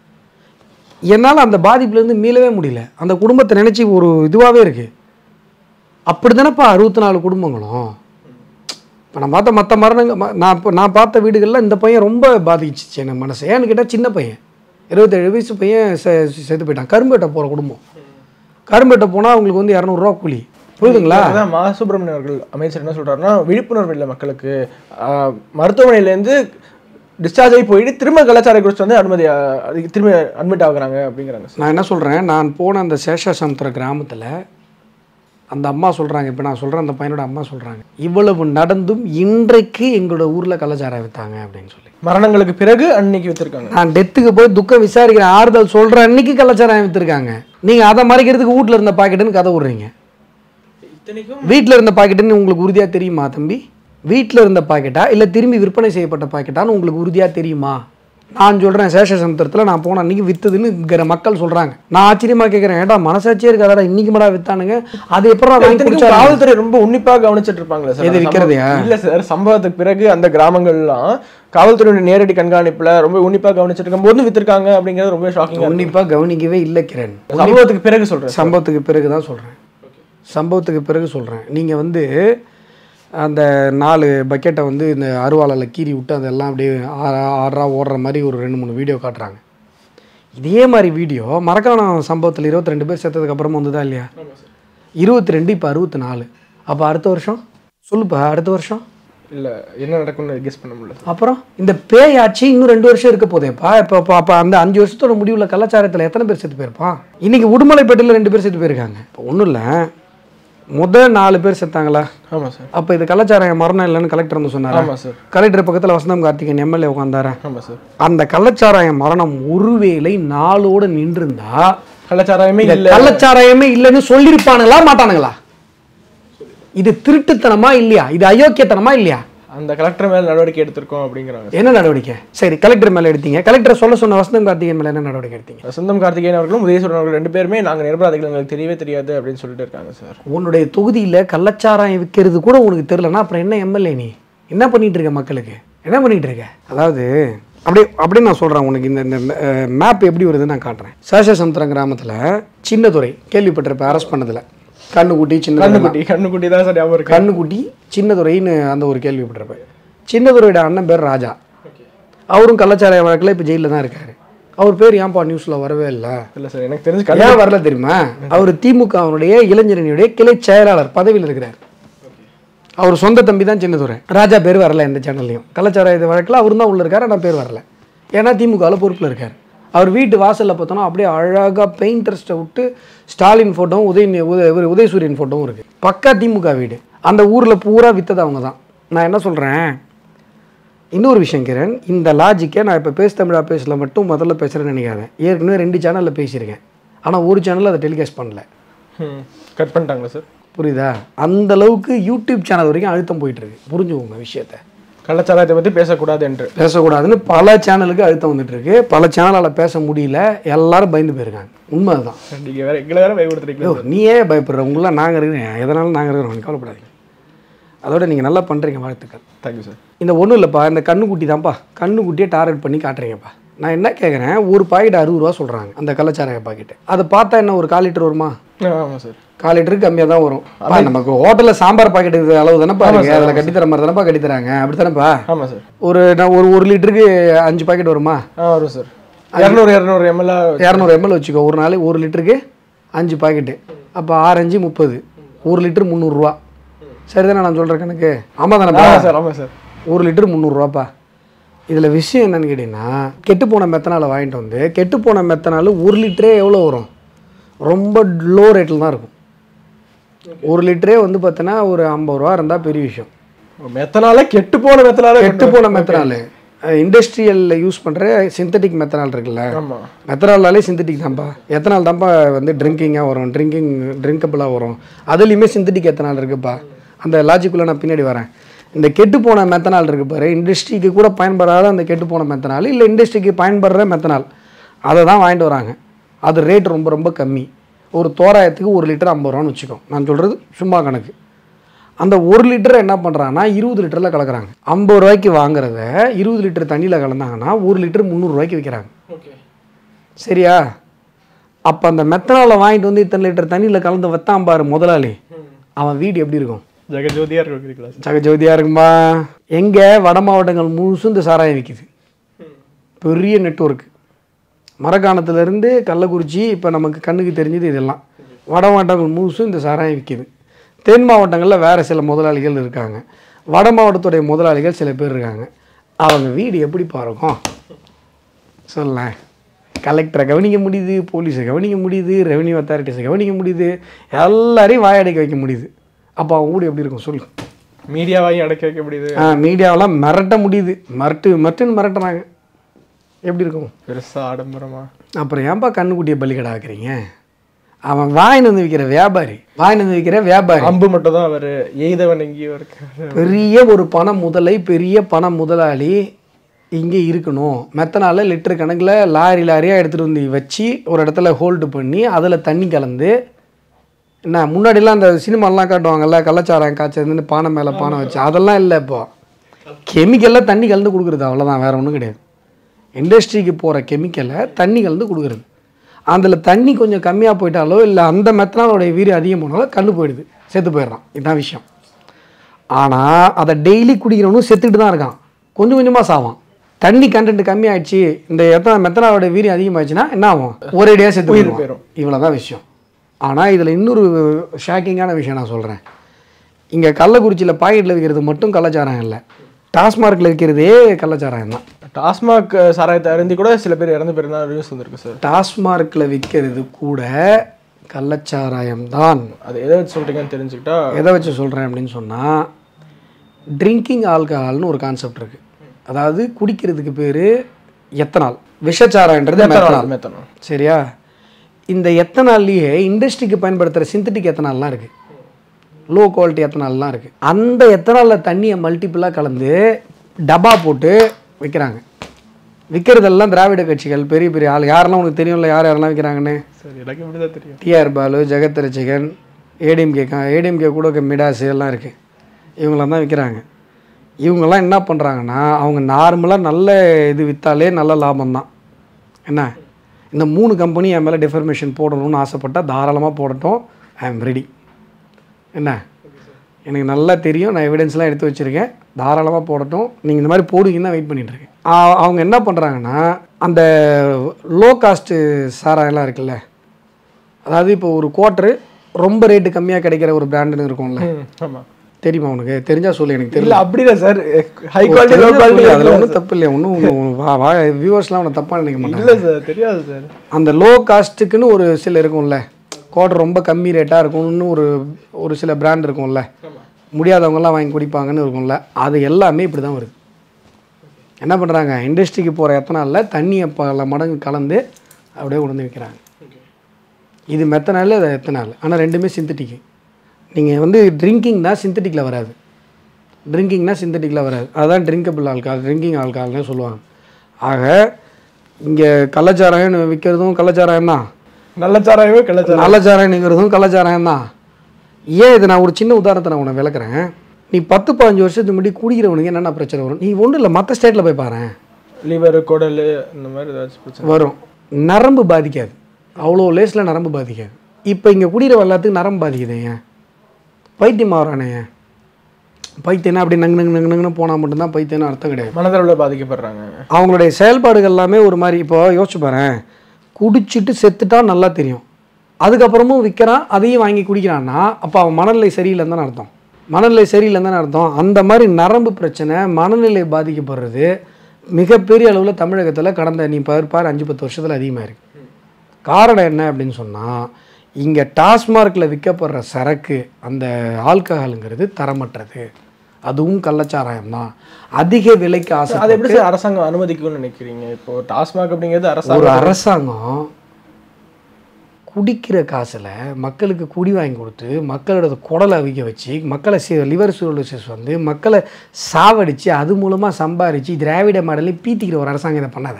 Speaker 1: என்னால் அந்த பாதிப்புலேருந்து மீளவே முடியல அந்த குடும்பத்தை நினச்சி ஒரு இதுவாகவே இருக்குது அப்படி தானேப்பா அறுபத்தி நாலு குடும்பங்களும் இப்போ நான் பார்த்த மற்ற மரணங்க ம- நான் இப்போ நான் பார்த்த வீடுகளில் இந்த பையன் ரொம்ப பாதிச்சிச்சு எனக்கு மனசு ஏன்னு கேட்டால் சின்ன பையன் இருபத்தேழு வயசு பையன் செ செத்து போயிட்டான் கரும்பேட்டை போகிற குடும்பம் கரும்பேட்டை போனால் அவங்களுக்கு வந்து இரநூறுவா கூலி புரியுதுங்களா
Speaker 2: அதான் மா சுப்பிரமணியன் அவர்கள் அமைச்சர் என்ன சொல்றாருன்னா விழிப்புணர்வு இல்லை மக்களுக்கு ஆஹ், மருத்துவமனையிலேருந்து டிஸ்சார்ஜ் ஆகி போயிட்டு திரும்ப கலாச்சார குறிச்சு வந்து அனுமதி ஆஹ், அதுக்கு திரும்ப அட்மிட் ஆகுறாங்க அப்படிங்கிறாங்க சார்
Speaker 1: நான் என்ன சொல்கிறேன் நான் போன அந்த சேஷாசமுத்திர கிராமத்தில் அந்த அம்மா சொல்கிறாங்க இப்போ நான் சொல்கிறேன் அந்த பையனோட அம்மா சொல்கிறாங்க இவ்வளவு நடந்தும் இன்றைக்கு எங்களோட ஊரில் கலாச்சாரம் விற்றாங்க அப்படின்னு சொல்லி
Speaker 2: மரணங்களுக்கு பிறகு அன்னைக்கு வித்திருக்காங்க
Speaker 1: நான் டெத்துக்கு போய் துக்கம் விசாரிக்கிறேன் ஆறுதல் சொல்கிற அன்னைக்கு கலாச்சாரம் விற்றுருக்காங்க நீங்கள் அதை மறைக்கிறதுக்கு வீட்டில் இருந்த பாக்கெட்டுன்னு கதை விட்றீங்க
Speaker 2: இத்தனைக்கும்
Speaker 1: வீட்டில் இருந்த பாக்கெட்டுன்னு உங்களுக்கு உறுதியாக தெரியுமா தம்பி வீட்டில் இருந்த பாக்கெட்டா இல்லை திரும்பி விற்பனை செய்யப்பட்ட பாக்கெட்டான்னு உங்களுக்கு உறுதியாக தெரியுமா நான் சொல்கிறேன் சேஷசமுத்திரத்தில் நான் போன அன்னைக்கு விற்றுதுன்னு இங்கிற மக்கள் சொல்கிறாங்க நான் ஆச்சரியமாக கேட்குறேன் ஏடா மனசாட்சியே இருக்காதடா இன்னைக்கு மடா வித்தானுங்க அது எப்பறம் வாங்கி
Speaker 2: இத்தனைக்கும்
Speaker 1: குடிச்சாங்க
Speaker 2: காவல்துறை ரொம்ப உன்னிப்பாக கவனிச்சிட்டு இருப்பாங்களே சார்
Speaker 1: எது
Speaker 2: அந்த
Speaker 1: விக்கிறதையா?
Speaker 2: சம்பவம். இல்ல சார் சம்பவத்துக்கு பிறகு அந்த கிராமங்கள்லாம் காவல்துறையுடைய நேரடி கண்காணிப்புல ரொம்ப உன்னிப்பா கவனிச்சிட்டு இருக்கும்போது வித்திருக்காங்க அப்படிங்கிறது ரொம்ப ஷாக்கிங்கா
Speaker 1: உன்னிப்பாக கவனிக்கவே இல்லை கிரண்
Speaker 2: சம்பவத்துக்கு பிறகு சொல்றேன்
Speaker 1: சம்பவத்துக்கு பிறகு தான் சொல்கிறேன் சம்பவத்துக்கு பிறகு சொல்கிறேன் நீங்கள் வந்து அந்த நாலு பக்கெட்டை வந்து இந்த அருவாளால் கீறி விட்டு அதெல்லாம் அப்படியே ஆறா ஆறா ஓடுற மாதிரி ஒரு ரெண்டு மூணு வீடியோ காட்டுறாங்க இதே மாதிரி வீடியோ மரக்காணம் சம்பவத்தில் இருபத்தி ரெண்டு பேர் செத்ததுக்கு அப்புறமா வந்ததா இல்லையா இருபத்தி ரெண்டு இப்போ அறுபத்தி நாலு அப்போ அடுத்த வருஷம் சொல்லுப்பா அடுத்த வருஷம்
Speaker 2: இல்லை என்ன நடக்கும்னு கெஸ் பண்ண முடியல சார்
Speaker 1: அப்புறம் இந்த பேய் ஆட்சி இன்னும் ரெண்டு வருஷம் இருக்க போதேப்பா இப்போ இப்போ அப்போ அந்த அஞ்சு வருஷத்தோட முடிவில் கலாச்சாரத்தில் எத்தனை பேர் செத்து போயிருப்பான் இன்னைக்கு உடுமலைப்பேட்டையில் ரெண்டு பேர் செத்து போயிருக்காங்க இப்போ ஒன்றும் இல்லை முதல் நாலு பேர் செத்தாங்களா
Speaker 2: ஆமாம் சார்
Speaker 1: அப்போ இது கலாச்சாரம் மரணம் இல்லைன்னு கலெக்டர் வந்து சொன்னாரா
Speaker 2: ஆமாம் சார்
Speaker 1: கலெக்டர் பக்கத்தில் வசந்தம் கார்த்திகேயன் எம்எல்ஏ உட்காந்தாரா
Speaker 2: ஆமாம் சார்
Speaker 1: அந்த கள்ளச்சாராய மரணம் ஒருவேளை நாளோட நின்றிருந்தா
Speaker 2: கலாச்சாரமே
Speaker 1: இந்த
Speaker 2: இல்லை
Speaker 1: கள்ளச்சாராயமே இல்லைன்னு சொல்லியிருப்பானுங்களா மாட்டானுங்களா இது திருட்டுத்தனமா இல்லையா இது அயோக்கியத்தனமா இல்லையா
Speaker 2: அந்த கலெக்டர் மேலே நடவடிக்கை எடுத்திருக்கோம் அப்படிங்கிறாங்க
Speaker 1: என்ன நடவடிக்கை சரி கலெக்டர் மேல எடுத்தீங்க கலெக்டரை சொல்ல சொன்ன வசந்தம் கார்த்திகேயன் மேல என்ன நடவடிக்கை எடுத்தீங்க
Speaker 2: சொந்தம் கார்த்திகேயன் அவர்களும் உதயசூரன் அவர்கள் ரெண்டு பேருமே நாங்கள் நிரபராதிகள் எங்களுக்கு தெரியவே தெரியாது அப்படின்னு சொல்லிட்டு இருக்காங்க சார்
Speaker 1: உன்னுடைய தொகுதியில கள்ளச்சாராயம் விற்கிறது கூட உனக்கு தெரியலனா அப்புறம் என்ன எம்எல்ஏ நீ என்ன பண்ணிட்டு இருக்க மக்களுக்கு என்ன பண்ணிட்டு இருக்க அதாவது அப்படியே அப்படியே நான் சொல்றேன் உனக்கு இந்த இந்த மேப் எப்படி வருதுன்னு நான் காட்டுறேன் சேஷசமுத்திரம் கிராமத்துல சின்னதுரை கேள்விப்பட்டிருப்பேன் அரெஸ்ட் பண்ணதுல கண்ணுக்குட்டி சின்ன
Speaker 2: கண்ணுக்குட்டி கண்ணுக்குட்டி தான் சார் ஞாபகம் இருக்கு
Speaker 1: கண்ணுக்குட்டி சின்னதுரைன்னு அந்த ஒரு கேள்விப்பட்டிருப்பேன் சின்னதுரையோட அண்ணன் பேர் ராஜா அவரும் கள்ளச்சாராய வழக்கில் இப்போ ஜெயிலில் தான் இருக்காரு அவர் பேர் ஏன்பா நியூஸில் வரவே இல்லை
Speaker 2: இல்லை சார் எனக்கு தெரிஞ்சு கண்ணு
Speaker 1: ஏன் வரல தெரியுமா அவர் திமுகவினுடைய இளைஞரணியுடைய கிளை செயலாளர் பதவியில் இருக்கிறார் அவர் சொந்த தம்பி தான் சின்னதுரை ராஜா பேர் வரல எந்த சேனல்லையும் கள்ளச்சாராய வழக்கில் அவரும் தான் உள்ள இருக்காரு ஆனால் பேர் வரல ஏன்னா திமுகவில் பொறுப்பில் இருக்கார் அவர் வீட்டு வாசலில் பார்த்தோன்னா அப்படியே அழகாக பெயிண்டர்ஸ்ட்டை விட்டு ஸ்டாலின் ஃபோட்டோவும் உதய உத- இவர் உதயசூரியன் ஃபோட்டோவும் இருக்குது பக்கா திமுக வீடு அந்த ஊரில் பூரா வித்தது அவங்க தான் நான் என்ன சொல்கிறேன் இன்னொரு விஷயம் கிரண் இந்த லாஜிக்கை நான் இப்போ பேச தமிழா பேசல மட்டும் முதல்ல பேசுகிறேன்னு நினைக்காத ஏற்கனவே ரெண்டு சேனலில் பேசியிருக்கேன் ஆனால் ஒரு சேனலில் அதை டெலிகாஸ்ட் பண்ணல
Speaker 2: கட் பண்ணிட்டாங்களா சார்
Speaker 1: புரியுதா அந்த அளவுக்கு யூடியூப் சேனல் வரைக்கும் அழுத்தம் போயிட்டு இருக்கு புரிஞ்சுக்கோங்க விஷயத்தை
Speaker 2: கள்ளச்சாராயத்தை பற்றி பேசக்கூடாது என்று
Speaker 1: பேசக்கூடாதுன்னு பல சேனலுக்கு அழுத்தம் வந்துட்டு இருக்கு பல சேனலால் பேச முடியல எல்லாரும் பயந்து போயிருக்காங்க உண்மை அதுதான்
Speaker 2: நீங்கள் வேற எங்களை வேற பயப்படுத்துறீங்களா
Speaker 1: ஐயோ நீயே பயப்படுற உங்களாம் நாங்கள் இருக்கிறேன் எதனாலும் நாங்கள் இருக்கிறோம் நீங்க கவலைப்படாதீங்க அதோட நீங்கள் நல்லா பண்ணுறீங்க வாழ்த்துக்கள்
Speaker 2: தேங்க்யூ சார்
Speaker 1: இந்த ஒன்றும் இல்லைப்பா இந்த கண்ணுக்குட்டி தான்ப்பா கண்ணுக்குட்டியை டார்கெட் பண்ணி காட்டுறீங்கப்பா நான் என்ன கேட்குறேன் ஒரு பாக்கெட் அறுபது ரூபா சொல்கிறாங்க அந்த கள்ளச்சாராய பாக்கெட்டு அதை பார்த்தா என்ன ஒரு கால் லிட்டர் வருமா
Speaker 2: ஆமாம் சார்
Speaker 1: கால் லிட்டருக்கு கம்மியாக தான் வரும் அப்பா, நமக்கு ஹோட்டலில் சாம்பார் பாக்கெட் அளவு தானேப்பா இருக்கு அதில் கட்டித்தர மாதிரி தானேப்பா கட்டித்தராங்க அப்படி தானேப்பா
Speaker 2: ஆமாம் சார்
Speaker 1: ஒரு நான் ஒரு ஒரு லிட்டருக்கு அஞ்சு பாக்கெட் வருமா
Speaker 2: ஆ வரும் சார் இரநூறு இரநூறு எம்எல்ஏ
Speaker 1: இரநூறு எம்எல் வச்சுக்கோ ஒரு நாளைக்கு ஒரு லிட்டருக்கு அஞ்சு பாக்கெட்டு அப்போ ஆறு அஞ்சு முப்பது ஒரு லிட்டர் முந்நூறுரூவா சரிதானே நான் சொல்கிற கணக்கு ஆமாம் தானேப்பா
Speaker 2: ஆமாம் சார் ஆமாம் சார்
Speaker 1: ஒரு லிட்டர் முந்நூறுரூவாப்பா இதில் விஷயம் என்னன்னு கேட்டிங்கன்னா கெட்டு போன மெத்தனாலை வாங்கிட்டு வந்து கெட்டு போன மெத்தனால் ஒரு லிட்டரே எவ்வளோ வரும் ரொம்ப லோ ரேட்டில் தான் இருக்கும் ஒரு லிட்டரே வந்து பார்த்தோன்னா ஒரு ஐம்பது ரூபா இருந்தால் பெரிய விஷயம்
Speaker 2: மெத்தனால கெட்டு போன மெத்தனால
Speaker 1: கெட்டு போன மெத்தனால் இண்டஸ்ட்ரியலில் யூஸ் பண்ணுற சிந்தட்டிக் மெத்தனால் இருக்குல்ல
Speaker 2: ஆமாம்
Speaker 1: மெத்தனால்னாலே சிந்தட்டிக் தான்ப்பா எத்தனால் தான்ப்பா வந்து ட்ரிங்கிங்காக வரும் ட்ரிங்கிங் ட்ரிங்கபிளாக வரும் அதுலேயுமே சிந்தட்டிக் எத்தனால் இருக்குப்பா அந்த லாஜிக்குள்ளே நான் பின்னாடி வரேன் இந்த கெட்டு போன மெத்தனால் இருக்கு பாரு இண்டஸ்ட்ரிக்கு கூட பயன்படாத அந்த கெட்டு போன மெத்தனால் இல்லை இண்டஸ்ட்ரிக்கு பயன்படுற மெத்தனால் அதை தான் வாங்கிட்டு வராங்க அது ரேட் ரொம்ப ரொம்ப கம்மி ஒரு தோராயத்துக்கு ஒரு லிட்டர் ஐம்பது ரூபான்னு வச்சுக்கோ நான் சொல்கிறது சும்மா கணக்கு அந்த ஒரு லிட்டரை என்ன பண்ணுறாங்கன்னா இருபது லிட்டரில் கலக்குறாங்க ஐம்பது ரூபாய்க்கு வாங்குறத இருபது லிட்டர் தண்ணியில் கலந்தாங்கன்னா ஒரு லிட்டர் முந்நூறுரூவாய்க்கு விற்கிறாங்க
Speaker 2: ஓகே
Speaker 1: சரியா அப்போ அந்த மெத்தனாலை வாங்கிட்டு வந்து இத்தனை லிட்டர் தண்ணியில் கலந்து வைத்தான் பாரு முதலாளி அவன் வீடு எப்படி இருக்கும்
Speaker 2: ஜெகஜோதியாக இருக்கிறீங்களா சார்
Speaker 1: ஜகஜோதியாக இருக்குமா எங்கே வட மாவட்டங்கள் முழுசும் இந்த சாராயம் விற்கிது பெரிய நெட்வொர்க் மரக்காணத்துலேருந்து கள்ளக்குறிச்சி இப்போ நமக்கு கண்ணுக்கு தெரிஞ்சது இதெல்லாம் வட மாவட்டங்கள் முழுசும் இந்த சாராயம் விற்கிது தென் மாவட்டங்களில் வேறு சில முதலாளிகள் இருக்காங்க வட மாவட்டத்துடைய முதலாளிகள் சில பேர் இருக்காங்க அவங்க வீடு எப்படி பாருக்கும் சொல்லேன் கலெக்டரை கவனிக்க முடியுது போலீஸை கவனிக்க முடியுது ரெவன்யூ அத்தாரிட்டிஸை கவனிக்க முடியுது எல்லாரையும் வாயடைக்க வைக்க முடியுது அப்போ அவங்க வீடு எப்படி இருக்கும் சொல்லு
Speaker 2: மீடியா வாங்கி அடக்கி வைக்க முடியுது
Speaker 1: ஆ மீடியாவெல்லாம் மிரட்ட முடியுது மிரட்டு மிரட்டுன்னு மிரட்டுறாங்க எப்படி இருக்கும்
Speaker 2: பெருசா ஆடம்பரமா
Speaker 1: அப்புறம் ஏன்பா கண்ணுக்குட்டியை பலிக்கடை ஆக்குறீங்க அவன் வாங்கிட்டு வந்து விற்கிற வியாபாரி வாங்கிட்டு வந்து விற்கிற வியாபாரி
Speaker 2: அம்பு மட்டும் தான் அவர் எய்தவன் எங்கேயோ இருக்காரு
Speaker 1: பெரிய ஒரு பண முதலை பெரிய பண முதலாளி இங்கே இருக்கணும் மெத்தனால லிட்டர் கணக்கில் லாரி லாரியாக எடுத்துகிட்டு வந்து வச்சு ஒரு இடத்துல ஹோல்டு பண்ணி அதில் தண்ணி கலந்து என்ன முன்னாடிலாம் அந்த சினிமாலாம் காட்டுவாங்கல்ல கள்ளச்சாராயம் காய்ச்சதுன்னு பானை மேலே பானை வச்சு அதெல்லாம் இல்லை இப்போ கெமிக்கலில் தண்ணி கலந்து கொடுக்குறது அவ்வளோதான் வேறு ஒன்றும் கிடையாது இண்டஸ்ட்ரிக்கு போகிற கெமிக்கலை தண்ணி கலந்து கொடுக்குறது அதில் தண்ணி கொஞ்சம் கம்மியாக போயிட்டாலோ இல்லை அந்த மெத்தனாலோடைய வீரியம் அதிகமானாலோ கண்ணு போயிடுது செத்து போயிடுறான் இதுதான் விஷயம் ஆனால் அதை டெய்லி குடிக்கிறவனும் செத்துக்கிட்டு தான் இருக்கான் கொஞ்சம் கொஞ்சமாக சாவான் தண்ணி கண்டென்ட் கம்மியாயிடுச்சு இந்த எத்தனை மெத்தனாலோட வீரியம் அதிகமாகிடுச்சுன்னா என்ன ஆகும் ஒரேடியாக செத்து போயிடும்
Speaker 2: போயிடும்.
Speaker 1: இவ்வளோ தான் விஷயம் ஆனால் இதில் இன்னொரு ஷாக்கிங்கான விஷயம் நான் சொல்கிறேன் இங்கே கள்ளக்குறிச்சியில் பாக்கெட்டில் விற்கிறது மட்டும் கள்ளச்சாராயம் இல்லை டாஸ்மார்க்கில் விற்கிறதே கள்ளச்சாராயம் தான்
Speaker 2: டாஸ்மாக் சாராயத்தை அருந்தி கூட சில பேர் இறந்து போயிருந்தா நியூஸ் வந்திருக்கு சார்
Speaker 1: டாஸ்மார்க்கில் விற்கிறது கூட கள்ளச்சாராயம் தான்
Speaker 2: அது எதை வச்சு சொல்றீங்கன்னு தெரிஞ்சுக்கிட்டா
Speaker 1: எதை வச்சு சொல்கிறேன் அப்படின்னு சொன்னால் ட்ரிங்கிங் ஆல்கஹால்னு ஒரு கான்செப்ட் இருக்குது அதாவது குடிக்கிறதுக்கு பேர் எத்தனால் விஷச்சாராயன்றது மெத்தனால்
Speaker 2: மெத்தனால்
Speaker 1: சரியா இந்த எத்தனால்லையே இண்டஸ்ட்ரிக்கு பயன்படுத்துகிற சிந்தட்டிக் எத்தனால்லாம் இருக்குது லோ குவாலிட்டி எத்தனால்லாம் இருக்குது அந்த எத்தனாலில் தண்ணியை மல்டிப்புளாக கலந்து டப்பா போட்டு விற்கிறாங்க விற்கிறதெல்லாம் திராவிட கட்சிகள் பெரிய பெரிய ஆள் யாரெல்லாம் உனக்கு தெரியும்ல யார் யாரெல்லாம் விற்கிறாங்கன்னு
Speaker 2: சரி எனக்கு இப்படிதான் தெரியும்
Speaker 1: டிஆர் பாலு ஜெகத் ரசிகன் ஏடிஎம்கே ஏடிஎம்கே கூட மிடாஸ் எல்லாம் இருக்குது இவங்களாம் தான் விற்கிறாங்க இவங்கெல்லாம் என்ன பண்ணுறாங்கன்னா அவங்க நார்மலாக நல்ல இது விற்றாலே நல்ல லாபம் தான் என்ன இந்த மூணு கம்பெனி என் மேலே டிஃபர்மேஷன் போடணும்னு ஆசைப்பட்டால் தாராளமாக போடட்டும் ஐ ஆம் ரெடி என்ன எனக்கு நல்லா தெரியும் நான் எவிடன்ஸ்லாம் எடுத்து வச்சுருக்கேன் தாராளமாக போடட்டும் நீங்கள் இந்த மாதிரி போடுவீங்கன்னு தான் வெயிட் பண்ணிகிட்ருக்கேன் அவங்க என்ன பண்ணுறாங்கன்னா அந்த லோ காஸ்ட்டு சாராயெல்லாம் இருக்குல்ல அதாவது இப்போ ஒரு குவார்ட்ரு ரொம்ப ரேட்டு கம்மியாக கிடைக்கிற ஒரு பிராண்டுன்னு இருக்கும்ல
Speaker 2: ம், ஆமா
Speaker 1: தெரியுமா உனக்கு தெரிஞ்சா சொல்லு எனக்கு தெரியல
Speaker 2: இல்ல அப்படிதான் sir high quality low quality
Speaker 1: அதில் ஒன்றும் தப்பு இல்லை ஒன்றும் வா வா வியூவர்ஸ்லாம் அவனை தப்பாக நினைக்க மாட்டாங்க
Speaker 2: இல்ல சார் தெரியாது சார்
Speaker 1: அந்த லோ காஸ்ட்டுக்குன்னு ஒரு சில இருக்கும்ல குவார்டர் ரொம்ப கம்மி ரேட்டாக இருக்கும்னு ஒரு ஒரு சில பிராண்ட் இருக்கும்ல முடியாதவங்கலாம் வாங்கி குடிப்பாங்கன்னு இருக்கும்ல அது எல்லாமே இப்படி தான் வருது என்ன பண்ணுறாங்க இண்டஸ்ட்ரிக்கு போகிற எத்தனாலில் தண்ணியை பல மடங்கு கலந்து அப்படியே கொண்டு வந்து விற்கிறாங்க இது மெத்தனால் அது எத்தனால் ஆனால் ரெண்டுமே சிந்தட்டிக்கு நீங்கள் வந்து ட்ரிங்கிங்னா சிந்தட்டிக்கில் வராது ட்ரிங்கிங்னா சிந்தட்டிக்கில் வராது அதுதான் ட்ரிங்கபிள் ஆல்கால் ட்ரிங்கிங் ஆல்கால்னே சொல்லுவாங்க ஆக இங்கே கள்ளச்சாராயம் விற்கிறதும் கள்ளச்சாராயம் தான்
Speaker 2: நல்ல சாராயமே கள்ள சாராயம்
Speaker 1: நல்லச்சாராயம் நிற்கிறதும் கள்ளச்சாராயம் தான் ஏன் இது நான் ஒரு சின்ன உதாரணத்தை நான் உன்னை விளக்குறேன் நீ பத்து பதினஞ்சு வருஷத்துக்கு முன்னாடி குடிக்கிறவனுக்கு என்னென்ன பிரச்சனை வரும் நீ ஒன்றும் இல்லை மற்ற ஸ்டேட்டில் போய் பாரேன்
Speaker 2: லிவர் குடல் இந்த மாதிரி ஏதாச்சும் பிரச்சனை
Speaker 1: வரும் நரம்பு பாதிக்காது அவ்வளோ லேஸில் நரம்பு பாதிக்காது இப்போ இங்கே குடிக்கிற எல்லாத்துக்கும் நரம்பு பாதிக்குது ஏன் பைத்தியம் ஆகிறானே ஏன் பைத்தியம்னா அப்படி நங்கு நங்கு நங்கு நங்குன்னு போனால் மட்டும்தான் பைத்தியம்னு அர்த்தம் கிடையாது
Speaker 2: மனதளவில் பாதிக்கப்படுறாங்க
Speaker 1: அவங்களுடைய செயல்பாடுகள் எல்லாமே ஒரு மாதிரி இப்போ யோசிச்சு பாரேன் குடிச்சிட்டு செத்துட்டா நல்லா தெரியும் அதுக்கப்புறமும் விற்கிறான் அதையும் வாங்கி குடிக்கிறான்னா அப்போ அவன் மனநிலை சரியில்லைன்னு தானே அர்த்தம் மனநிலை சரியில்லைன்னு தானே அர்த்தம் அந்த மாதிரி நரம்பு பிரச்சனை மனநிலை பாதிக்கப்படுறது மிகப்பெரிய அளவில் தமிழகத்தில் கடந்த நீ பார் பார் அஞ்சு பத்து வருஷத்தில் அதிகமாக இருக்கு காரணம் என்ன அப்படின்னு சொன்னால் இங்கே டாஸ்மார்க்கில் விற்கப்படுற சரக்கு அந்த ஆல்கஹாலுங்கிறது தரமற்றது அதுவும் கள்ளச்சாராயம் தான் அதிக விலைக்கு ஆசை
Speaker 2: அது எப்படி சார் அரசாங்கம் அனுமதிக்கும்னு நினைக்கிறீங்க இப்போ டாஸ்மாக் அப்படிங்கிறது
Speaker 1: ஒரு
Speaker 2: அரசாங்கம்
Speaker 1: அரசாங்கம் குடிக்கிற காசில் மக்களுக்கு குடி வாங்கி கொடுத்து மக்களோட குடலை அவிக்க வச்சு மக்களை லிவர் சிரோலிசிஸ் வந்து மக்களை சாவடித்து அது மூலமாக சம்பாரித்து திராவிட மாடலையும் பீத்திக்கிற ஒரு அரசாங்கம் இதை பண்ணாத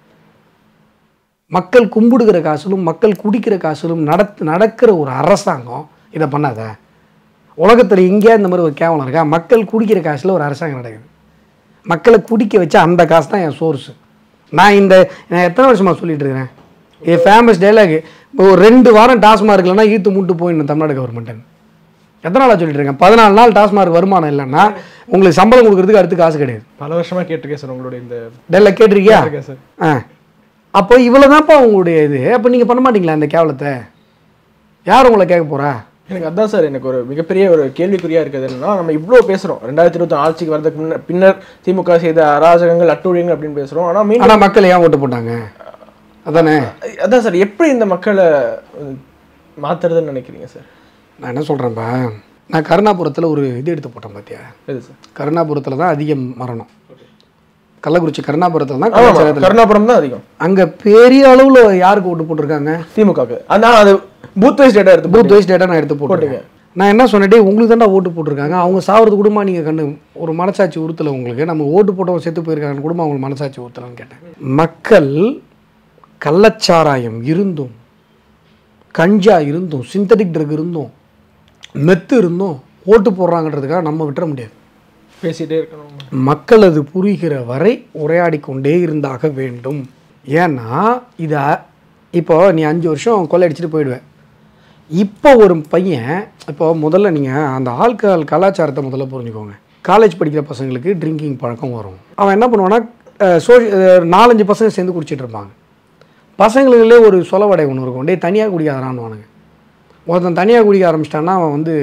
Speaker 1: மக்கள் கும்பிடுகிற காசிலும் மக்கள் குடிக்கிற காசிலும் நடத் நடக்கிற ஒரு அரசாங்கம் இதை பண்ணாத உலகத்தில் எங்கேயா இந்த மாதிரி ஒரு கேவலம் இருக்கா மக்கள் குடிக்கிற காசில் ஒரு அரசாங்கம் நடக்குது மக்களை குடிக்க வச்ச அந்த காசு தான் என் சோர்ஸு நான் இந்த நான் எத்தனை வருஷமாக சொல்லிட்டு இருக்கிறேன் இது ஃபேமஸ் டைலாக் ஒரு ரெண்டு வாரம் டாஸ்மார்க் இல்லைன்னா ஈத்து மூட்டு போயிடணும் தமிழ்நாடு கவர்மெண்ட்டு எத்தனை நாளாக சொல்லிட்டு இருக்கேன் பதினாலு நாள் டாஸ்மார்க் வருமானம் இல்லைன்னா உங்களுக்கு சம்பளம் கொடுக்கறதுக்கு அடுத்து காசு கிடையாது
Speaker 2: பல வருஷமா கேட்டிருக்கேன் சார் உங்களுடைய இந்த
Speaker 1: டெல்ல கேட்டிருக்கியா
Speaker 2: இருக்கேன் சார்
Speaker 1: ஆ அப்போ இவ்வளோதான்ப்பா உங்களுடைய இது அப்போ நீங்கள் பண்ண மாட்டீங்களா இந்த கேவலத்தை யார் உங்களை கேட்க போகிறா
Speaker 2: எனக்கு அதான் சார் எனக்கு ஒரு மிகப்பெரிய ஒரு கேள்விக்குறியா இருக்குது என்னன்னா நம்ம இவ்வளோ பேசுறோம் ரெண்டாயிரத்தி இருபத்தி ஆட்சிக்கு வரதுக்கு முன்ன பின்னர் திமுக செய்த அராஜகங்கள் அட்டூழியங்கள் அப்படின்னு பேசுறோம் ஆனா மீண்டும்
Speaker 1: ஆனால் மக்கள் ஏன் ஓட்டு போட்டாங்க அதானே
Speaker 2: அதான் சார் எப்படி இந்த மக்களை அஹ், மாத்துறதுன்னு நினைக்கிறீங்க சார்
Speaker 1: நான் என்ன சொல்கிறேன்ப்பா நான் கருணாபுரத்தில் ஒரு இது எடுத்து போட்டேன் பார்த்தியா
Speaker 2: எது சார்
Speaker 1: கருணாபுரத்தில் தான் அதிக மரணம் கள்ளக்குறிச்சி கருணாபுரத்தில் தான்
Speaker 2: ஆமா
Speaker 1: கலாச்சாரத்தில்
Speaker 2: கருணாபுரம் தான் அதிகம்
Speaker 1: அங்கே பெரிய அளவில் யாருக்கு ஓட்டு போட்டிருக்காங்க
Speaker 2: திமுகக்கு அதான் அது பூத் வைஸ் டேட்டா எடுத்து
Speaker 1: பூத் வைஸ் டேட்டா நான் எடுத்து போட்டிருக்கேன் நான் என்ன சொன்னேன் உங்களுக்கு தான்டா ஓட்டு போட்டிருக்காங்க அவங்க சாவறது கூடமா நீங்கள் கண்டு ஒரு மனசாட்சி உறுத்தல உங்களுக்கு நம்ம ஓட்டு போட்டவங்க செத்து போயிருக்காங்கன்னு கூட அவங்களுக்கு மனசாட்சி உறுத்தலன்னு கேட்டேன் மக்கள் கள்ளச்சாராயம் இருந்தும் கஞ்சா இருந்தும் சிந்தட்டிக் ட்ரக் இருந்தும் மெத்து இருந்தும் ஓட்டு போடுறாங்கன்றதுக்காக நம்ம விட்டுற முடியாது
Speaker 2: பேசிட்டே இருக்கணும்
Speaker 1: மக்கள் அது புரிகிற வரை உரையாடி கொண்டே இருந்தாக வேண்டும் ஏன்னா இதை இப்போ நீ அஞ்சு வருஷம் கொள்ளையடிச்சிட்டு போயிடுவேன் இப்போ ஒரு பையன் இப்போ முதல்ல நீங்கள் அந்த ஆல்கஹால் கலாச்சாரத்தை முதல்ல புரிஞ்சுக்கோங்க காலேஜ் படிக்கிற பசங்களுக்கு ட்ரிங்கிங் பழக்கம் வரும் அவன் என்ன பண்ணுவான்னா சோஷி நாலஞ்சு பசங்க சேர்ந்து குடிச்சிட்டு இருப்பாங்க பசங்களுக்குள்ளே ஒரு சொலவடை ஒன்று இருக்கும் டேய் தனியாக குடிக்காதரான்னுவானுங்க ஒருத்தன் தனியாக குடிக்க ஆரம்பிச்சிட்டான்னா அவன் வந்து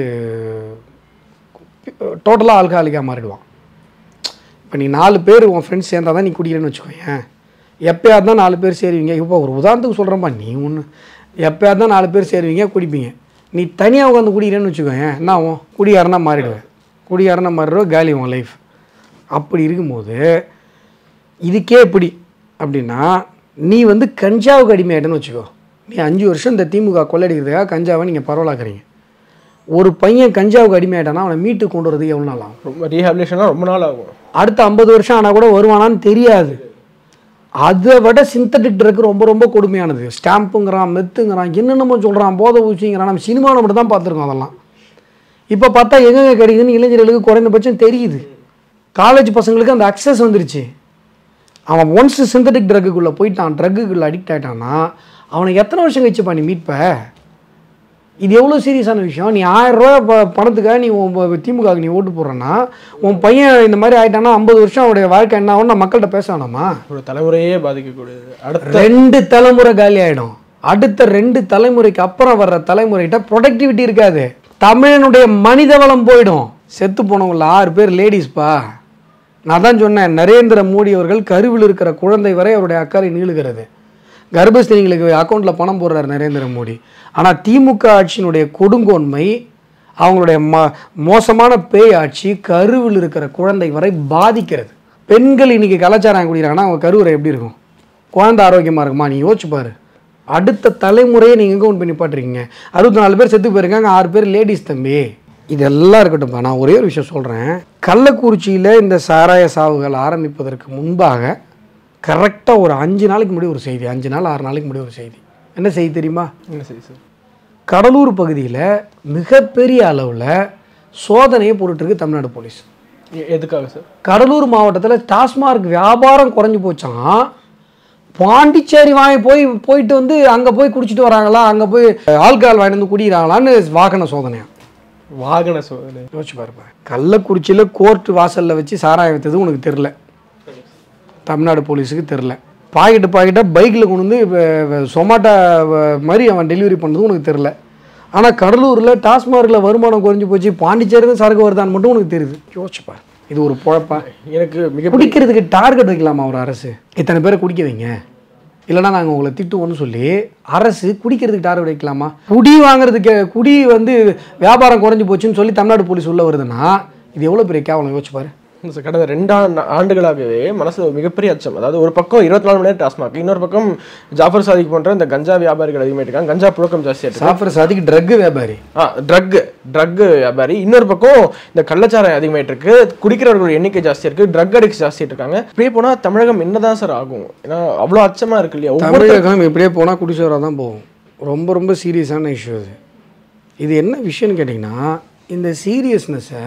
Speaker 1: டோட்டலாக ஆல்கஹாலிக்காக மாறிடுவான் இப்போ நீ நாலு பேர் உன் ஃப்ரெண்ட்ஸ் சேர்ந்தா தான் நீ குடிக்கிறேன்னு வச்சுக்கோயேன் எப்போயாவது தான் நாலு பேர் சேருவீங்க இப்போ ஒரு உதாரணத்துக்கு சொல்கிறேன்ப்பா நீ ஒன்று எப்போயாவது தான் நாலு பேர் சேருவீங்க குடிப்பீங்க நீ தனியாக உட்காந்து குடிக்கிறேன்னு வச்சுக்கோயேன் என்ன ஆகும் குடிகாரனா மாறிடுவேன் குடிகாரனா மாறிடுவோம் காலி உன் லைஃப் அப்படி இருக்கும்போது இதுக்கே எப்படி அப்படின்னா நீ வந்து கஞ்சாவுக்கு அடிமையாயிட்டேன்னு வச்சுக்கோ நீ அஞ்சு வருஷம் இந்த திமுக கொள்ளடிக்கிறதுக்காக கஞ்சாவை நீங்கள் பரவலாக்குறீங்க ஒரு பையன் கஞ்சாவுக்கு அடிமையாயிட்டானா அவனை மீட்டு கொண்டு வரதுக்கு எவ்வளோ நாள் ஆகும்
Speaker 2: ரொம்ப ரீஹாபிலேஷன்லாம் ரொம்ப நாள் ஆகும்
Speaker 1: அடுத்த ஐம்பது வருஷம் ஆனால் கூட வருவானான்னு தெரியாது அதை விட சிந்தட்டிக் ட்ரக் ரொம்ப ரொம்ப கொடுமையானது ஸ்டாம்புங்கிறான் மெத்துங்கிறான் என்னென்னமோ சொல்கிறான் போதை ஊசிங்கிறான் நம்ம சினிமாவில் மட்டும் தான் பார்த்துருக்கோம் அதெல்லாம் இப்போ பார்த்தா எங்கெங்க கிடைக்குதுன்னு இளைஞர்களுக்கு குறைந்தபட்சம் தெரியுது காலேஜ் பசங்களுக்கு அந்த அக்சஸ் வந்துருச்சு அவன் ஒன்ஸ் சிந்தட்டிக் ட்ரக்குக்குள்ளே போயிட்டான் ட்ரக்குக்குள்ளே அடிக்ட் ஆகிட்டான்னா அவனை எத்தனை வருஷம் கழிச்சுப்பா நீ மீட்ப இது எவ்வளோ சீரியஸான விஷயம் நீ ஆயிரம் ரூபா ப பணத்துக்காக நீ உன் ப- திமுகவுக்கு நீ ஓட்டு போடுறேன்னா உன் பையன் இந்த மாதிரி ஆயிட்டானா ஐம்பது வருஷம் அவனுடைய வாழ்க்கை என்ன ஆகும் நான் மக்கள்கிட்ட பேச வேணாமா
Speaker 2: ஒரு தலைமுறையே பாதிக்கக்கூடியது அடுத்த
Speaker 1: ரெண்டு தலைமுறை காலி ஆயிடும் அடுத்த ரெண்டு தலைமுறைக்கு அப்புறம் வர்ற தலைமுறைகிட்ட ப்ரொடக்டிவிட்டி இருக்காது தமிழனுடைய மனித வளம் போயிடும் செத்து போனவங்கள ஆறு பேர் லேடிஸ்பா நான் தான் சொன்னேன் நரேந்திர மோடி அவர்கள் கருவில் இருக்கிற குழந்தை வரை அவருடைய அக்கறை நீளுகிறது கர்ப்பஸ்திரிகளுக்கு அக்கௌண்ட்டில் பணம் போடுறார் நரேந்திர மோடி ஆனால் திமுக ஆட்சியினுடைய கொடுங்கோன்மை அவங்களுடைய ம மோசமான பேய் ஆட்சி கருவில் இருக்கிற குழந்தை வரை பாதிக்கிறது பெண்கள் இன்னைக்கு கலாச்சாரம் குடிக்கிறாங்கன்னா அவங்க கருவறை எப்படி இருக்கும் குழந்தை ஆரோக்கியமாக இருக்குமா நீ யோசிச்சு பாரு அடுத்த தலைமுறையை நீங்கள் எங்கே பண்ணி நிப்பாட்டுறீங்க அறுபத்தி நாலு பேர் செத்து போயிருக்காங்க ஆறு பேர் லேடிஸ் தம்பி இதெல்லாம் இருக்கட்டும்ப்பா நான் ஒரே ஒரு விஷயம் சொல்கிறேன் கள்ளக்குறிச்சியில் இந்த சாராய சாவுகள் ஆரம்பிப்பதற்கு முன்பாக கரெக்டாக ஒரு அஞ்சு நாளைக்கு முன்னாடி ஒரு செய்தி அஞ்சு நாள் ஆறு நாளைக்கு முன்னாடி ஒரு செய்தி என்ன செய்தி தெரியுமா
Speaker 2: என்ன சரி சார்
Speaker 1: கடலூர் பகுதியில் மிகப்பெரிய அளவில் சோதனையை போட்டுட்ருக்கு தமிழ்நாடு போலீஸ்
Speaker 2: எ- எதுக்காக சார்
Speaker 1: கடலூர் மாவட்டத்தில் டாஸ்மார்க் வியாபாரம் குறைஞ்சு போச்சான் பாண்டிச்சேரி வாங்கி போய் போயிட்டு வந்து அங்கே போய் குடிச்சிட்டு வராங்களா அங்கே போய் ஆல்கஹால் வாங்கிட்டு வந்து குடிக்கிறாங்களான்னு வாகன சோதனையா
Speaker 2: வாகன சோதனை
Speaker 1: யோசிச்சு பாருப்பா கள்ளக்குறிச்சியில் கோர்ட் வாசலில் வச்சு சாராயம் வித்தது உனக்கு தெரில தமிழ்நாடு போலீஸுக்கு தெரில பாக்கெட்டு பாக்கெட்டாக பைக்கில் கொண்டு வந்து சொமாட்டோ மாதிரி அவன் டெலிவரி பண்ணது உனக்கு தெரில ஆனால் கடலூரில் டாஸ்மார்க்கில் வருமானம் குறைஞ்சி போச்சு பாண்டிச்சேரி தான் சரக்கு வருதான்னு மட்டும் உனக்கு தெரியுது யோசிச்சு பாரு இது ஒரு பொழப்பா
Speaker 2: எனக்கு மிக
Speaker 1: குடிக்கிறதுக்கு டார்கெட் வைக்கலாமா ஒரு அரசு இத்தனை பேரை குடிக்க வைங்க இல்லைன்னா நாங்கள் உங்களை திட்டுவோம்னு சொல்லி அரசு குடிக்கிறதுக்கு டார்கெட் வைக்கலாமா குடி வாங்குறதுக்கு குடி வந்து வியாபாரம் குறைஞ்சி போச்சுன்னு சொல்லி தமிழ்நாடு போலீஸ் உள்ள வருதுன்னா இது எவ்வளோ பெரிய கேவலம் யோசிச்சு பாரு
Speaker 2: இந்த சார், கடந்த ரெண்டு ஆண்டு- ஆண்டுகளாகவே மனசுல ஒரு மிகப்பெரிய அச்சம் அதாவது ஒரு பக்கம் இருபத்தி நாலு மணி நேரம் டாஸ்மாக் இன்னொரு பக்கம் ஜாஃபர் சாதிக் போன்ற இந்த கஞ்சா வியாபாரிகள் அதிகமாக இருக்காங்க கஞ்சா புழக்கம் ஜாஸ்தியாக இருக்கு
Speaker 1: சாஃபர் சாதிக்கு ட்ரக் வியாபாரி
Speaker 2: ஆ ட்ரக் ட்ரக் வியாபாரி இன்னொரு பக்கம் இந்த கள்ளச்சாரம் அதிகமாயிட்டு இருக்கு குடிக்கிறவர்கள் எண்ணிக்கை ஜாஸ்தியா இருக்கு ட்ரக் அடிக்ட் ஜாஸ்தியா இருக்காங்க இப்படியே போனா தமிழகம் என்னதான் சார் ஆகும் ஏன்னா அவ்வளோ அச்சமா இருக்கு இல்லையா ஒவ்வொரு
Speaker 1: தமிழகம் இப்படியே போனால் குடிசோராக தான் போகும் ரொம்ப ரொம்ப சீரியஸான இஷ்யூ இது இது என்ன விஷயம்னு கேட்டிங்கன்னா இந்த சீரியஸ்னஸை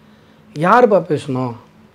Speaker 1: யாருப்பா பேசணும்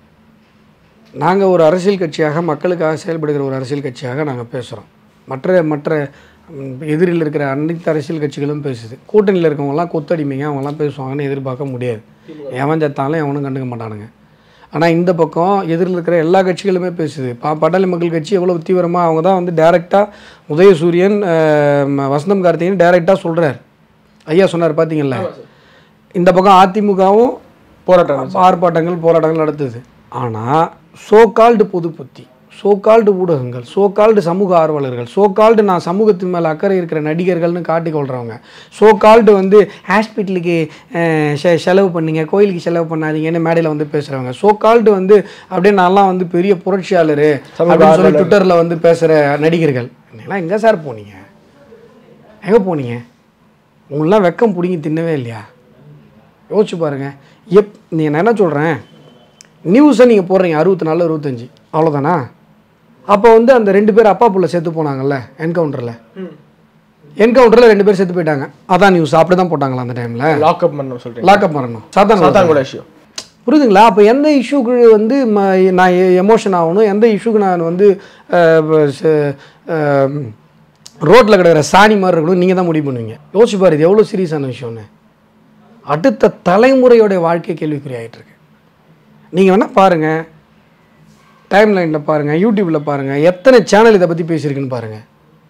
Speaker 1: நாங்கள் ஒரு அரசியல் கட்சியாக மக்களுக்காக செயல்படுகிற ஒரு அரசியல் கட்சியாக நாங்கள் பேசுகிறோம் மற்ற மற்ற ம், எதிரில் இருக்கிற அனைத்து அரசியல் கட்சிகளும் பேசுது கூட்டணியில் இருக்கவங்கலாம் கொத்தடிமைங்க அவங்கெல்லாம் பேசுவாங்கன்னு எதிர்பார்க்க முடியாது எவன் செத்தாலும் எவனும் கண்டுக்க மாட்டானுங்க ஆனால் இந்த பக்கம் எதிரில் இருக்கிற எல்லா கட்சிகளுமே பேசுது பா பட்டாளி மக்கள் கட்சி எவ்வளோ தீவிரமாக அவங்க தான் வந்து டைரெக்டாக உதயசூரியன் அஹ், ம- வசந்தம் கார்த்திகேயன் டைரெக்டாக சொல்கிறார் ஐயா சொன்னார் பார்த்தீங்கல்ல இந்த பக்கம் அதிமுகவும்
Speaker 2: போராட்டம்
Speaker 1: ஆர்ப்பாட்டங்கள் போராட்டங்கள் நடத்துது ஆனால் சோ கால்டு பொது புத்தி சோ கால்டு ஊடகங்கள் சோ கால்டு சமூக ஆர்வலர்கள் சோ கால்டு நான் சமூகத்தின் மேலே அக்கறை இருக்கிற நடிகர்கள்னு காட்டிக்கொள்கிறவங்க சோ கால்டு வந்து ஹாஸ்பிட்டலுக்கு அஹ், செ- செலவு பண்ணீங்க கோயிலுக்கு செலவு பண்ணாதீங்கன்னு மேடையில் வந்து பேசுகிறவங்க சோ கால்டு வந்து அப்படியே நான்லாம் வந்து பெரிய புரட்சியாளர் அப்படின்னு சொல்லி ட்விட்டரில் வந்து பேசுகிற நடிகர்கள் நீங்களாம் எங்கே சார் போனீங்க எங்கே போனீங்க உங்களெலாம் வெக்கம் பிடிங்கி தின்னவே இல்லையா யோசிச்சு பாருங்க எப் நீ நான் என்ன சொல்கிறேன் நியூஸை நீங்கள் போடுறீங்க அறுபத்தி நாலு அறுபத்தஞ்சு அவ்வளோதானா அப்போ வந்து அந்த ரெண்டு பேர் அப்பா புள்ள செத்து போனாங்கல்ல என்கவுண்டரில் என்கவுண்டரில் ரெண்டு பேர் செத்து போயிட்டாங்க அதான் நியூஸ் அப்படி தான் போட்டாங்களா அந்த டைமில்
Speaker 2: லாக்அப் பண்ண சொல்றீங்க
Speaker 1: லாக்அப் பண்ணணும் சாதாரண
Speaker 2: சாத்தான்குள இஷ்யூ
Speaker 1: புரியுதுங்களா அப்போ எந்த இஷ்யூக்கு வந்து ம- நான் எமோஷன் ஆகணும் எந்த இஷ்யூக்கு நான் வந்து ரோட்டில் கிடக்கிற சாணி மாதிரி இருக்கணும் நீங்கள் தான் முடிவு பண்ணுவீங்க யோசிச்சு பாரு இது எவ்வளோ சீரியஸான விஷயம்னு அடுத்த தலைமுறையோட வாழ்க்கை கேள்விக்குறி ஆயிட்டு இருக்கு நீங்கள் வேணால் பாருங்கள் டைம் லைனில் பாருங்கள் யூடியூப்பில் பாருங்கள் எத்தனை சேனல் இதை பற்றி பேசியிருக்குன்னு பாருங்கள்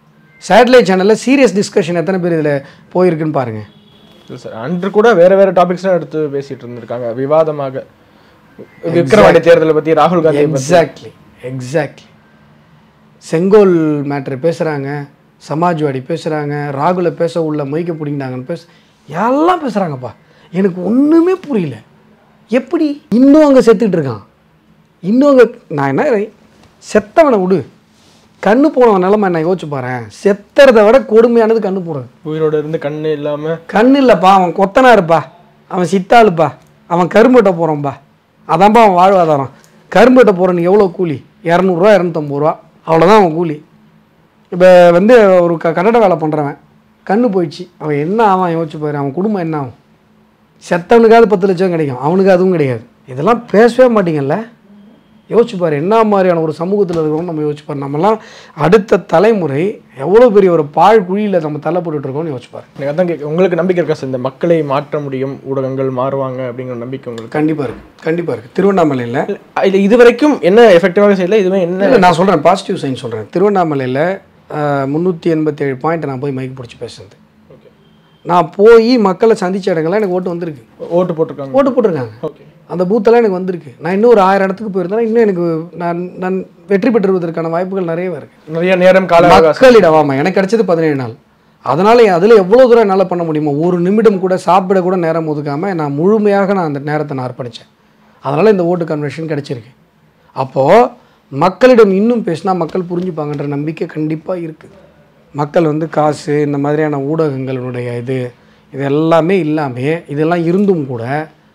Speaker 1: சேட்டலைட் சேனலில் சீரியஸ் டிஸ்கஷன் எத்தனை பேர் இதில் போயிருக்குன்னு பாருங்கள்
Speaker 2: இல்லை சார் அன்று கூட வேற வேற டாபிக்ஸ்லாம் எடுத்து பேசிட்டு இருந்திருக்காங்க விவாதமாக விக்ரவாண்டி தேர்தலை பத்தி ராகுல் காந்தி
Speaker 1: எக்ஸாக்ட்லி எக்ஸாக்ட்லி செங்கோல் மேட்ரு பேசுகிறாங்க சமாஜ்வாடி பேசுகிறாங்க ராகுலை பேச உள்ள மொய்க்க பிடிங்கிட்டாங்கன்னு பேச எல்லாம் பேசுகிறாங்கப்பா எனக்கு ஒன்றுமே புரியல எப்படி இன்னும் அங்கே செத்துட்டு இருக்கான் இன்னும் அங்கே நான் என்ன செத்தவனை விடு கண்ணு போனவன் நிலமை நான் யோசிச்சு பாரேன் செத்துறதை விட கொடுமையானது கண்ணு போகிறது
Speaker 2: உயிரோட இருந்து கண்ணு இல்லாம
Speaker 1: கண்ணு இல்லைப்பா அவன் கொத்தனாருப்பா அவன் சித்தாளுப்பா அவன் கரும்புட்ட போகிறான்ப்பா அதான்ப்பா அவன் வாழ்வாதாரம் கரும்புட்ட போகிறவனுக்கு எவ்வளோ கூலி இரநூறுவா இரநூத்தம்பது ரூபா அவ்வளோதான் அவன் கூலி இப்போ வந்து ஒரு க கட்டட வேலை பண்ணுறவன் கண்ணு போயிடுச்சு அவன் என்ன ஆவான் யோசிச்சு பாரு அவன் குடும்பம் என்ன ஆகும் செத்தவனுக்காவது பத்து லட்சம் கிடைக்கும் அவனுக்கு அதுவும் கிடையாது இதெல்லாம் பேசவே மாட்டீங்கல்ல யோசிச்சு பாரு என்ன மாதிரியான ஒரு சமூகத்தில் இருக்கிறோம் நம்ம யோசிச்சு பாரு நம்மலாம் அடுத்த தலைமுறை எவ்வளோ பெரிய ஒரு பாழ் குழியில் நம்ம தள்ளப்பட்டுட்டு இருக்கோம்னு யோசிச்சு பாரு
Speaker 2: எனக்கு அதான் கேட்க உங்களுக்கு நம்பிக்கை இருக்கா சார் இந்த மக்களை மாற்ற முடியும் ஊடகங்கள் மாறுவாங்க அப்படிங்கிற நம்பிக்கை உங்களுக்கு
Speaker 1: கண்டிப்பாக இருக்குது கண்டிப்பாக இருக்குது திருவண்ணாமலையில்
Speaker 2: இல்ல இது வரைக்கும் என்ன எஃபெக்டிவாக செய்யல இதுவே என்ன
Speaker 1: இல்லை நான் சொல்கிறேன் பாசிட்டிவ் சைன் சொல்கிறேன் திருவண்ணாமலையில் முந்நூற்றி எண்பத்தேழு பாயிண்ட் நான் போய் மைக் பிடிச்சி பேசுனது நான் போய் மக்களை சந்திச்ச இடங்கள்லாம் எனக்கு ஓட்டு வந்திருக்கு
Speaker 2: ஓட்டு போட்டிருக்காங்க
Speaker 1: ஓட்டு போட்டிருக்காங்க
Speaker 2: ஓகே
Speaker 1: அந்த பூத்தெல்லாம் எனக்கு வந்திருக்கு நான் இன்னும் ஒரு ஆயிரம் இடத்துக்கு போயிருந்தேன்னா இன்னும் எனக்கு நான் நான் வெற்றி பெற்றுவதற்கான வாய்ப்புகள் நிறையவே இருக்குது
Speaker 2: நிறைய நேரம் கால அவகாசம்
Speaker 1: மக்களிடம் ஆமாம் எனக்கு கிடைச்சது பதினேழு நாள் அதனால் அதில் எவ்வளோ தூரம் என்னால் பண்ண முடியுமோ ஒரு நிமிடம் கூட சாப்பிட கூட நேரம் ஒதுக்காமல் நான் முழுமையாக நான் அந்த நேரத்தை நான் அர்ப்பணித்தேன் அதனால் இந்த ஓட்டு கன்வென்ஷன் கிடைச்சிருக்கு அப்போது மக்களிடம் இன்னும் பேசினா மக்கள் புரிஞ்சுப்பாங்கன்ற நம்பிக்கை கண்டிப்பாக இருக்குது மக்கள் வந்து காசு இந்த மாதிரியான ஊடகங்களுடைய இது இது எல்லாமே இல்லாமல் இதெல்லாம் இருந்தும் கூட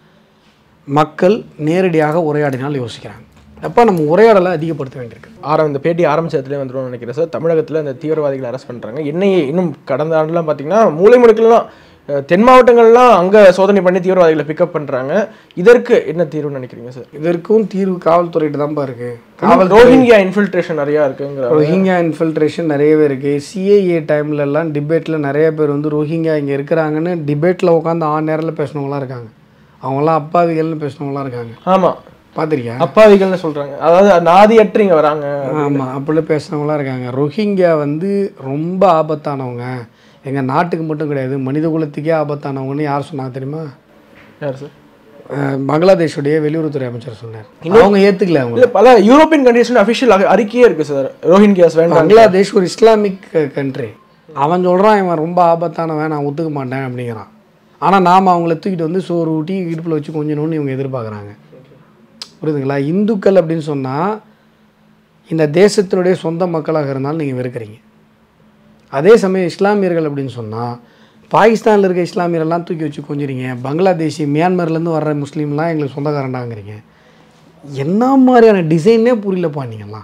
Speaker 1: மக்கள் நேரடியாக உரையாடினால் யோசிக்கிறாங்க அப்போ நம்ம உரையாடலை அதிகப்படுத்த வேண்டியிருக்கு
Speaker 2: ஆரம் இந்த பேட்டி ஆரம்பிச்சதுலேயே வந்துடும் நினைக்கிறேன் சார் தமிழகத்தில் இந்த தீவிரவாதிகளை அரெஸ்ட் பண்ணுறாங்க என்னையே இன்னும் கடந்த ஆண்டுலாம் பார்த்தீங்கன்னா மூலை முடுக்கெல்லாம் அஹ், தென் மாவட்டங்கள்லாம் அங்கே சோதனை பண்ணி தீவிரவாதிகளை பிக்கப் பண்ணுறாங்க இதற்கு என்ன தீர்வுன்னு நினைக்கிறீங்க சார்
Speaker 1: இதற்கும் தீர்வு காவல்துறையிட்ட தான்ப்பா இருக்குது
Speaker 2: காவல் ரோஹிங்கியா இன்ஃபில்ட்ரேஷன் நிறையா இருக்குங்கிற
Speaker 1: ரோஹிங்கா இன்ஃபில்ட்ரேஷன் நிறையவே இருக்குது சிஏஏ டைம்லலாம் டிபேட்டில் நிறைய பேர் வந்து ரோஹிங்கா இங்கே இருக்கிறாங்கன்னு டிபேட்டில் உட்காந்து ஆறு நேரில் பேசினவங்களாம் இருக்காங்க அவங்களாம் அப்பாவிகள்னு பேசினவங்களாம் இருக்காங்க
Speaker 2: ஆமாம்
Speaker 1: பார்த்துருக்கியா
Speaker 2: அப்பாவிகள்னு சொல்கிறாங்க அதாவது நாதியற்று இங்கே வராங்க
Speaker 1: ஆமாம் அப்படிலாம் பேசுனவங்களாம் இருக்காங்க ரோஹிங்கியா வந்து ரொம்ப ஆபத்தானவங்க எங்கள் நாட்டுக்கு மட்டும் கிடையாது மனித குலத்துக்கே ஆபத்தானவங்கன்னு யார் சொன்னாங்க தெரியுமா
Speaker 2: யார் சார்
Speaker 1: அஹ் பங்களாதேஷுடைய வெளியுறவுத்துறை அமைச்சர் சொன்னார் அவங்க ஏற்றுக்கல அவங்க
Speaker 2: இல்லை பல யூரோப்பியன் கண்ட்ரீஸ்ல அஃபிஷியல் அறிக்கையே இருக்கு சார் ரோஹிங்கியாஸ் வேண்டாம்
Speaker 1: பங்களாதேஷ் ஒரு இஸ்லாமிக் கண்ட்ரி அவன் சொல்கிறான் இவன் ரொம்ப ஆபத்தானவன் நான் ஒத்துக்க மாட்டேன் அப்படிங்கிறான் ஆனால் நாம் அவங்கள தூக்கிட்டு வந்து சோறு ஊட்டி இடுப்பில் வச்சு கொஞ்சணும்னு இவங்க எதிர்பார்க்குறாங்க புரியுதுங்களா இந்துக்கள் அப்படின்னு சொன்னால் இந்த தேசத்தினுடைய சொந்த மக்களாக இருந்தாலும் நீங்கள் வெறுக்கிறீங்க அதே சமயம் இஸ்லாமியர்கள் அப்படின்னு சொன்னால் பாகிஸ்தானில் இருக்க இஸ்லாமியரெல்லாம் தூக்கி வச்சு கொஞ்சிறீங்க பங்களாதேஷி மியான்மர்லேருந்து வர்ற முஸ்லீம்லாம் எங்களுக்கு சொந்தக்காரண்டாங்கிறீங்க என்ன மாதிரியான டிசைனே புரியலப்பா நீங்கள்லாம்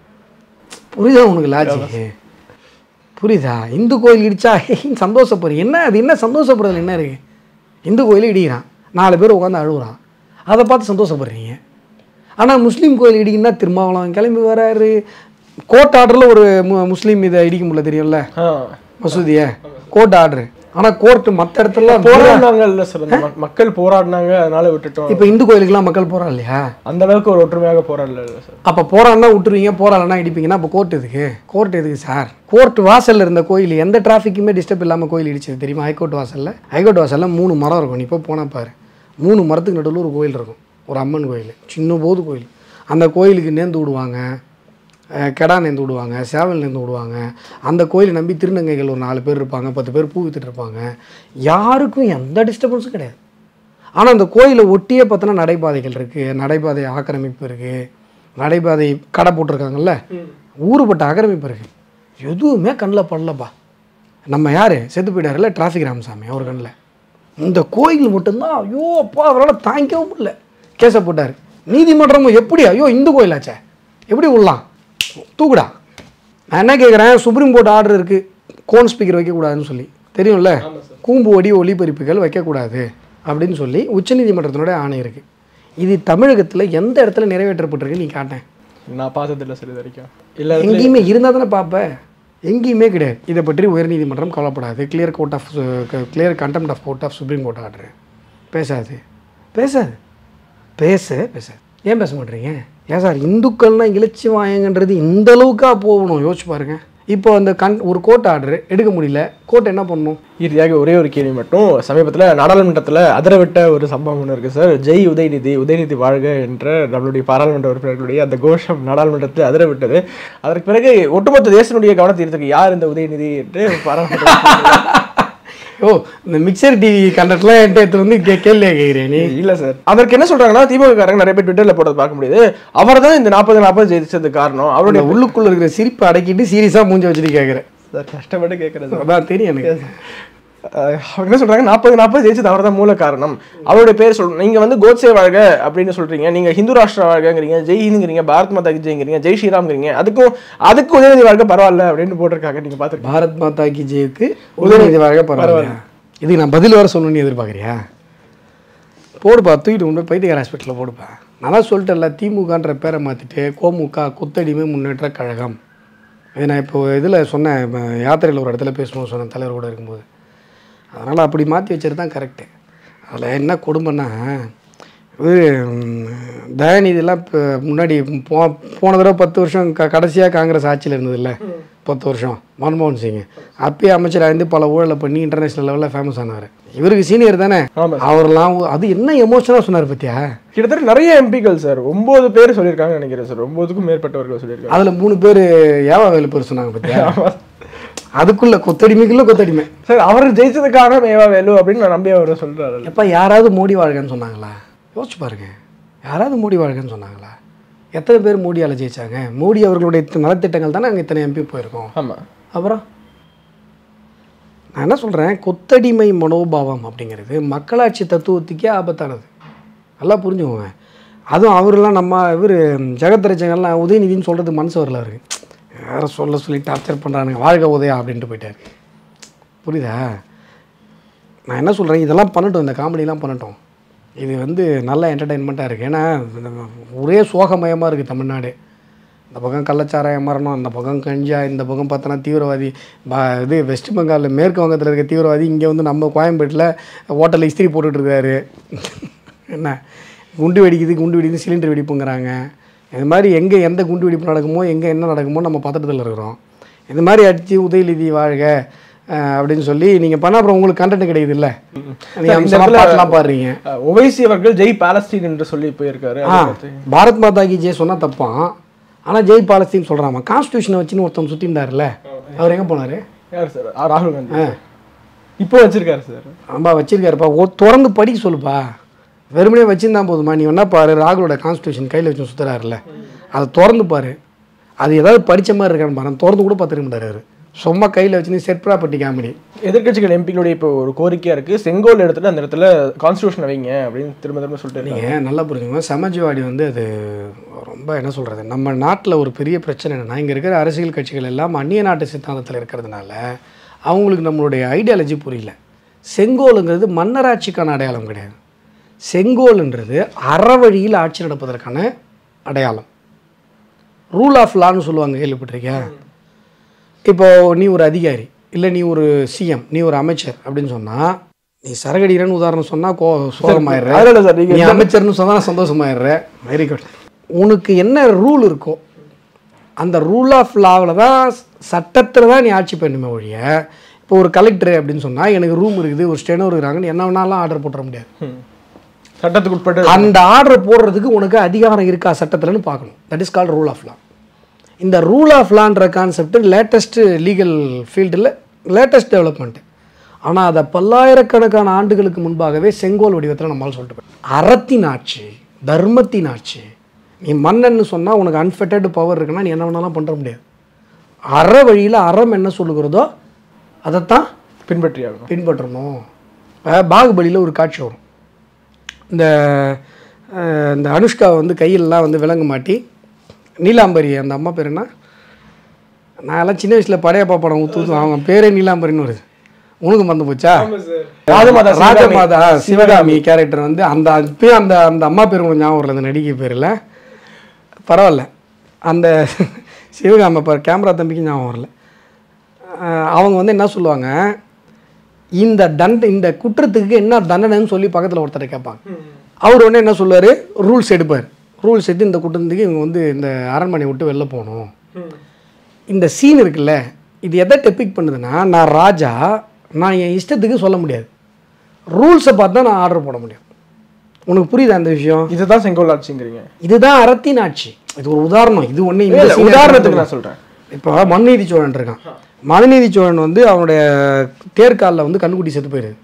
Speaker 1: புரியுதா உனக்கு லாஜிக்கு புரியுதா இந்து கோயில் இடிச்சா சந்தோஷப்படுறீங்க என்ன அது என்ன சந்தோஷப்படுறதுல என்ன இருக்கு இந்து கோயில் இடிக்கிறான் நாலு பேர் உட்காந்து அழுகுறான் அதை பார்த்து சந்தோஷப்படுறீங்க ஆனால் முஸ்லீம் கோயில் இடிக்குன்னா திருமாவளவன் கிளம்பி வராரு கோர்ட் ஆர்டரில் ஒரு மு முஸ்லீம் இதை இடிக்க முடியல தெரியும்ல
Speaker 2: ஆ
Speaker 1: மசூதியை கோர்ட் ஆர்டர் ஆனால் கோர்ட்டு மற்ற இடத்துல
Speaker 2: போராடினாங்க இல்ல சார் அந்த மக்- மக்கள் போராடினாங்க அதனால விட்டுட்டோம்
Speaker 1: இப்போ இந்து கோயிலுக்கெல்லாம் மக்கள் போகிறா இல்லையா
Speaker 2: அந்த அளவுக்கு ஒரு ஒற்றுமையாக போராடல இல்ல சார்
Speaker 1: அப்போ போறான்னா விட்டுருவீங்க போறாங்கன்னா இடிப்பீங்கன்னா அப்போ கோர்ட் எதுக்கு கோர்ட் எதுக்கு சார் கோர்ட் வாசல்ல இருந்த கோயில் எந்த டிராஃபிக்குமே டிஸ்டர்ப் இல்லாமல் கோயில் இடிச்சது தெரியுமா ஹைகோர்ட் வாசல்ல ஹைகோர்ட் வாசல்ல மூணு மரம் இருக்கும் நீ இப்போ போனால் பாரு மூணு மரத்துக்கு நடுவில் ஒரு கோயில் இருக்கும் ஒரு அம்மன் கோயில் சின்ன போது கோயில் அந்த கோயிலுக்கு நேர்ந்து விடுவாங்க அஹ், கெடா நேர்ந்து விடுவாங்க சேவல் நேர்ந்து விடுவாங்க அந்த கோயிலை நம்பி திருநங்கைகள் ஒரு நாலு பேர் இருப்பாங்க பத்து பேர் பூ வித்துட்டு இருப்பாங்க யாருக்கும் எந்த டிஸ்டர்பன்ஸும் கிடையாது ஆனால் அந்த கோயிலை ஒட்டியே பார்த்தோன்னா நடைபாதைகள் இருக்குது நடைபாதை ஆக்கிரமிப்பு இருக்குது நடைபாதை கடை போட்டிருக்காங்கல்ல ஊருப்பட்ட ஆக்கிரமிப்பு இருக்குது எதுவுமே கண்ணில் படலப்பா நம்ம யார் செத்து போயிட்டாருல டிராஃபிக் ராமசாமி அவர் கண்ணில் இந்த கோயில் மட்டும்தான் ஐயோ அப்பா அவரால் தாங்கிக்கவும் முடியல கேஸை போட்டார் நீதிமன்றமும் எப்படி ஐயோ இந்து கோயிலாச்சே எப்படி விடலாம் தூக்குடா நான் என்ன கேட்குறேன் சுப்ரீம் கோர்ட் ஆர்டர் இருக்குது கோன் ஸ்பீக்கர் வைக்கக்கூடாதுன்னு சொல்லி தெரியும்ல கூம்பு ஒடி ஒலிபரிப்புகள் வைக்கக்கூடாது அப்படின்னு சொல்லி உச்சநீதிமன்றத்தினுடைய ஆணை இருக்குது இது தமிழகத்தில் எந்த இடத்துல நிறைவேற்றப்பட்டிருக்கு நீ காட்டேன்
Speaker 2: நான் பார்த்தது இல்ல சார் இது வரைக்கும் இல்ல
Speaker 1: எங்கேயுமே இருந்தால் தானே பார்ப்ப எங்கேயுமே கிடையாது இதை பற்றி உயர்நீதிமன்றம் கவலைப்படாது clear court of clear contempt of court of supreme court order பேசாது பேசாது பேச பேசாது ஏன் பேச மாட்டேறீங்க ஏன் சார் இந்துக்கள்னா இலச்சி வாயங்கன்றது இந்த அளவுக்கா போகணும் யோசிச்சு பாருங்க இப்போ அந்த கண் ஒரு கோர்ட் ஆர்டர் எடுக்க முடியல கோர்ட் என்ன பண்ணணும்
Speaker 2: இறுதியாக ஒரே ஒரு கேள்வி மட்டும் சமீபத்தில் நாடாளுமன்றத்தில் அதிரவிட்ட ஒரு சம்பவம் ஒன்று இருக்குது சார் ஜெய் உதயநிதி உதயநிதி வாழ்க என்ற நம்மளுடைய பாராளுமன்ற உறுப்பினர்களுடைய அந்த கோஷம் நாடாளுமன்றத்தில் அதிரவிட்டது அதற்கு பிறகு ஒட்டுமொத்த தேசனுடைய கவனத்தை ஈர்த்தது யார் இந்த உதயநிதி என்று பாராளுமன்ற
Speaker 1: ஓ இந்த மிக்சர் டிவி கண்டக்ட்லாம் என்கிட்ட எடுத்து வந்து கே கேள்வியா கேட்குறேன் நீ
Speaker 2: இல்ல சார் அதற்கு என்ன சொல்றாங்கன்னா திமுக காரங்க நிறைய பேர் ட்விட்டர்ல போடுறது பார்க்க முடியுது அவர் தான் இந்த நாற்பது நாற்பது ஜெயிச்சதுக்கு காரணம் அவருடைய
Speaker 1: அவருடைய உள்ளுக்குள்ள இருக்கிற சிரிப்பை அடக்கிட்டு சீரியஸாக மூஞ்சி வச்சுட்டு கேட்குறேன்
Speaker 2: சார் கஷ்டப்பட்டு கேட்கறது
Speaker 1: அதான் தெரியும் எனக்கு
Speaker 2: அஹ் அவங்க என்ன சொல்றாங்க நாற்பது நாற்பது ஜெயிச்சது அவர் தான் மூல காரணம் அவருடைய பேர் சொல் நீங்க வந்து கோட்சே வாழ்க அப்படின்னு சொல்றீங்க நீங்க ஹிந்து ராஷ்டிரா வாழ்கங்கிறீங்க ஜெய் ஹிந்துங்கிறீங்க பாரத் மாதா கி ஜெய்ங்கிறீங்க ஜெய் ஸ்ரீராம்ங்கிறீங்க அதுக்கும் அதுக்கு உதயநிதி வாழ்க பரவாயில்ல அப்படின்னு போட்டிருக்காங்க நீங்க பாத்துருக்கீங்க
Speaker 1: பாரத் மாதா கி ஜெயுக்கு உதயநிதி வாழ்க பரவாயில்ல இதுக்கு நான் பதில் வர சொல்லணும்னு எதிர்பார்க்குறியா போடுப்பா தூக்கிட்டு கொண்டு போய் பைத்தியக்கார ஹாஸ்பிட்டலில் போடுப்பா நல்லா சொல்லிட்டேன்ல திமுகன்ற பேரை மாற்றிட்டு கோமுக கொத்தடிமை முன்னேற்ற கழகம் இது நான் இப்போ இதில் சொன்னேன் இப்ப யாத்திரையில் ஒரு இடத்துல பேசணும்னு சொன்னேன் தலைவர் கூட இருக்கும்போது அதனால் அப்படி மாற்றி வச்சது தான் கரெக்டு அதில் என்ன கொடுமைன்னா இது ம், தயாநிதிலாம் இப்போ முன்னாடி போ போன தடவை பத்து வருஷம் க கடைசியாக காங்கிரஸ் ஆட்சியில் இருந்ததில்ல பத்து வருஷம் மன்மோகன் சிங் அப்பயே அமைச்சராக இருந்து பல ஊழலை பண்ணி இன்டர்நேஷனல் லெவலில் ஃபேமஸ் ஆனார் இவருக்கு சீனியர் தானே
Speaker 2: ஆமா.
Speaker 1: அவரெல்லாம் அது என்ன எமோஷனாக சொன்னார் பத்தியா
Speaker 2: கிட்டத்தட்ட நிறைய எம்பிக்கள் சார் ஒன்பது பேர் சொல்லியிருக்காங்க நினைக்கிறேன் சார் ஒன்பதுக்கும் மேற்பட்டவர்கள் சொல்லியிருக்காங்க
Speaker 1: அதில் மூணு பேர் ஏவா வேலு பேர் சொன்னாங்க பத்தியா அதுக்குள்ள கொத்தடிமைக்குள்ள கொத்தடிமை
Speaker 2: சார் அவர் ஜெயிச்சதுக்காக மேவா வேலு அப்படின்னு நான் நம்பி அவர் சொல்றாரு
Speaker 1: எப்போ யாராவது மோடி வாழ்கன்னு சொன்னாங்களா யோசிச்சு பாருங்க யாராவது மோடி வாழ்கன்னு சொன்னாங்களா எத்தனை பேர் மோடியால் ஜெயிச்சாங்க மோடி அவர்களுடைய தி- நலத்திட்டங்கள் தானே அங்கே இத்தனை எம்பி போயிருக்கோம்
Speaker 2: ஆமா
Speaker 1: அப்புறம் நான் என்ன சொல்கிறேன் கொத்தடிமை மனோபாவம் அப்படிங்கிறது மக்களாட்சி தத்துவத்துக்கே ஆபத்தானது நல்லா புரிஞ்சுக்கோங்க அதுவும் அவரெல்லாம் நம்ம இவர் ஜெகத்ரட்சங்கள்லாம் உதயநிதின்னு சொல்கிறது மனசு வரல அவருக்கு யாரை சொல்ல சொல்லி டார்ச்சர் பண்ணுறானுங்க வாழ்க உதயா அப்படின்ட்டு போயிட்டாரு புரியுதா நான் என்ன சொல்கிறேன் இதெல்லாம் பண்ணட்டும் இந்த காமெடிலாம் பண்ணட்டும் இது வந்து நல்ல என்டர்டெயின்மெண்ட்டாக இருக்குது ஏன்னா நம்ம ஒரே சோகமயமாக இருக்குது தமிழ்நாடு இந்த பக்கம் கள்ளச்சாராயம் மரணம் இந்த பக்கம் கஞ்சா இந்த பக்கம் பார்த்தோன்னா தீவிரவாதி பா இது வெஸ்ட் பெங்காலில் மேற்கு வங்கத்தில் இருக்க தீவிரவாதி இங்கே வந்து நம்ம கோயம்பேட்டில் ஹோட்டலில் இஸ்திரி போட்டுட்டு இருக்காரு என்ன குண்டு வெடிக்குது குண்டு வெடிக்குது சிலிண்டர் வெடிப்புங்கிறாங்க இது மாதிரி எங்கே எந்த குண்டு வெடிப்பு நடக்குமோ எங்கே என்ன நடக்குமோ நம்ம பதட்டத்தில் இருக்கிறோம் இந்த மாதிரி அடித்து உதயநிதி வாழ்க அஹ், அப்படின்னு சொல்லி நீங்கள் பண்ண அப்புறம் உங்களுக்கு கண்டென்ட் கிடைக்குது இல்லை நீங்கள்
Speaker 2: இந்த
Speaker 1: அந்த
Speaker 2: இடத்துல-
Speaker 1: பாட்டெலாம் பாடுறீங்க
Speaker 2: அஹ் ஒவைசி அவர்கள் ஜெய் பாலஸ்தீன் என்று சொல்லி போயிருக்காரு
Speaker 1: ஆ
Speaker 2: அதை பத்தி.
Speaker 1: பாரத் மாதா கி ஜெய் சொன்னால் தப்பான் ஆனால் ஜெய் பாலஸ்தீன் சொல்கிறாமா கான்ஸ்டியூஷனை வச்சுன்னு ஒருத்தன் சுற்றிருந்தாருல்ல அவர் எங்கே போனார்
Speaker 2: யார் சார் ஆ, ராகுல் காந்தி இப்போ வச்சிருக்காரு சார்
Speaker 1: ஆம்பா வச்சிருக்காருப்பா ஓ திறந்து படிக்க சொல்லுப்பா வெறுமனே வச்சிருந்தா போதுமா நீ என்ன பாரு ராகுலோட கான்ஸ்டியூஷன் கையில் வச்சு சுற்றுறாருல அதை திறந்து பாரு அது ஏதாவது படிச்ச மாதிரி இருக்கான்னு பாரு திறந்து கூட பார்த்துருக்க மாட்டாரு அவரு. சும்மா கையில் வச்சுன்னு செட் ப்ராப்பர்ட்டி காமெடி
Speaker 2: எதிர்க்கட்சிகள் எம்பிக்களுடைய இப்போ ஒரு கோரிக்கையா இருக்கு செங்கோல் எடுத்துட்டு அந்த இடத்துல கான்ஸ்டியூஷன் வைங்க அப்படின்னு திரும்ப திரும்ப சொல்லிட்டு இருக்காங்க.
Speaker 1: நீங்கள் நல்லா புரிஞ்சுக்கோங்க சமாஜ்வாடி வந்து அது ரொம்ப என்ன சொல்கிறது நம்ம நாட்டில் ஒரு பெரிய பிரச்சனை என்னென்னா இங்கே இருக்கிற அரசியல் கட்சிகள் எல்லாம் அந்நிய நாட்டு சித்தாந்தத்தில் இருக்கிறதுனால அவங்களுக்கு நம்மளுடைய ஐடியாலஜி புரியல செங்கோலுங்கிறது மன்னராட்சிக்கான அடையாளம் கிடையாது செங்கோல்ன்றது அறவழியில் ஆட்சி நடப்பதற்கான அடையாளம் ரூல் ஆஃப் லான்னு சொல்லுவாங்க கேள்விப்பட்டிருக்கியா இப்போ நீ ஒரு அதிகாரி இல்லை நீ ஒரு சிஎம் நீ ஒரு அமைச்சர் அப்படின்னு சொன்னால் நீ சரகடிக்கிறன்னு உதாரணம் சொன்னால் கோ சோகமாயிடுற
Speaker 2: அதனால சார் நீங்க
Speaker 1: நீ அமைச்சர்னு சொன்னால் சந்தோஷமாயிடுற வெரி குட் உனக்கு என்ன ரூல் இருக்கோ அந்த ரூல் ஆஃப் லாவில் தான் சட்டத்தில் தான் நீ ஆட்சி பண்ணுமே ஒழிய இப்போ ஒரு கலெக்டர் அப்படின்னு சொன்னால் எனக்கு ரூம் இருக்குது ஒரு ஸ்டெனோ இருக்கிறாங்கன்னு என்ன வேணாலும் ஆர்டர் போட்டுற முடியாது
Speaker 2: ம். சட்டத்துக்கு உட்பட்டு
Speaker 1: அந்த ஆர்டர் போடுறதுக்கு உனக்கு அதிகாரம் இருக்கா சட்டத்தில்னு பார்க்கணும் that is called rule of law இந்த ரூல் ஆஃப் லான்ற கான்செப்ட் லேட்டஸ்ட் லீகல் ஃபீல்டில் லேட்டஸ்ட் டெவலப்மெண்ட் ஆனால் அதை பல்லாயிரக்கணக்கான ஆண்டுகளுக்கு முன்பாகவே செங்கோல் வடிவத்தில் நம்மளால் சொல்லிட்டு போய் அறத்தின் ஆட்சி தர்மத்தின் ஆட்சி நீ மன்னன்னு சொன்னால் உனக்கு அன்ஃபெட்டட் பவர் இருக்குன்னா நீ என்ன வேணாலும் பண்ணுற முடியாது அற வழியில் அறம் என்ன சொல்லுகிறதோ அதைத்தான்
Speaker 2: பின்பற்றி ஆகணும்
Speaker 1: பின்பற்றணும் இப்போ பாகுபலியில் ஒரு காட்சி வரும் இந்த அஹ், இந்த அனுஷ்கா வந்து கையிலலாம் வந்து விலங்கு மாட்டி நீலாம்பரி அந்த அம்மா பேர் என்ன நான் எல்லாம் சின்ன வயசில் படையப்பா படம் ஊத்து ஊத்து அவங்க பேரே நீலாம்பரின்னு வருது உனக்கு மறந்து போச்சா
Speaker 2: ராஜமாதா சிவகாமி.
Speaker 1: ராஜமாதா சிவகாமி கேரக்டர் வந்து அந்த இப்பயும் அந்த அந்த அம்மா பேர் உங்களுக்கு ஞாபகம் வரல அந்த நடிகை பேரில் பரவாயில்ல அந்த சிவகாமி இப்போ கேமரா தம்பிக்கு ஞாபகம் வரல அஹ் அவங்க வந்து என்ன சொல்லுவாங்க இந்த தண்ட இந்த குற்றத்துக்கு என்ன தண்டனைன்னு சொல்லி பக்கத்தில் ஒருத்தரை கேட்பாங்க அவர் உடனே என்ன சொல்லுவார் ரூல்ஸ் எடுப்பார் ரூல்ஸ் எடுத்து இந்த குற்றத்துக்கு இவங்க வந்து இந்த அரண்மனையை விட்டு வெளில போகணும் இந்த சீன் இருக்குல்ல இது எதை டெபிக் பண்ணுதுன்னா நான் ராஜா நான் என் இஷ்டத்துக்கு சொல்ல முடியாது ரூல்ஸை பார்த்து தான் நான் ஆர்டர் போட முடியும் உனக்கு புரியுதா அந்த விஷயம்
Speaker 2: இதுதான் செங்கோல் ஆட்சிங்கிறீங்க
Speaker 1: இதுதான் அறத்தின் ஆட்சி இது ஒரு உதாரணம் இது ஒன்று
Speaker 2: இல்ல, இல்ல, உதாரணத்துக்கு நான் சொல்றேன்
Speaker 1: இப்போ மனுநீதி சோழன் இருக்கான் மனுநீதி சோழன் வந்து அவனுடைய தேர்காலில் வந்து கண்ணுக்குட்டி செத்து போயிடுது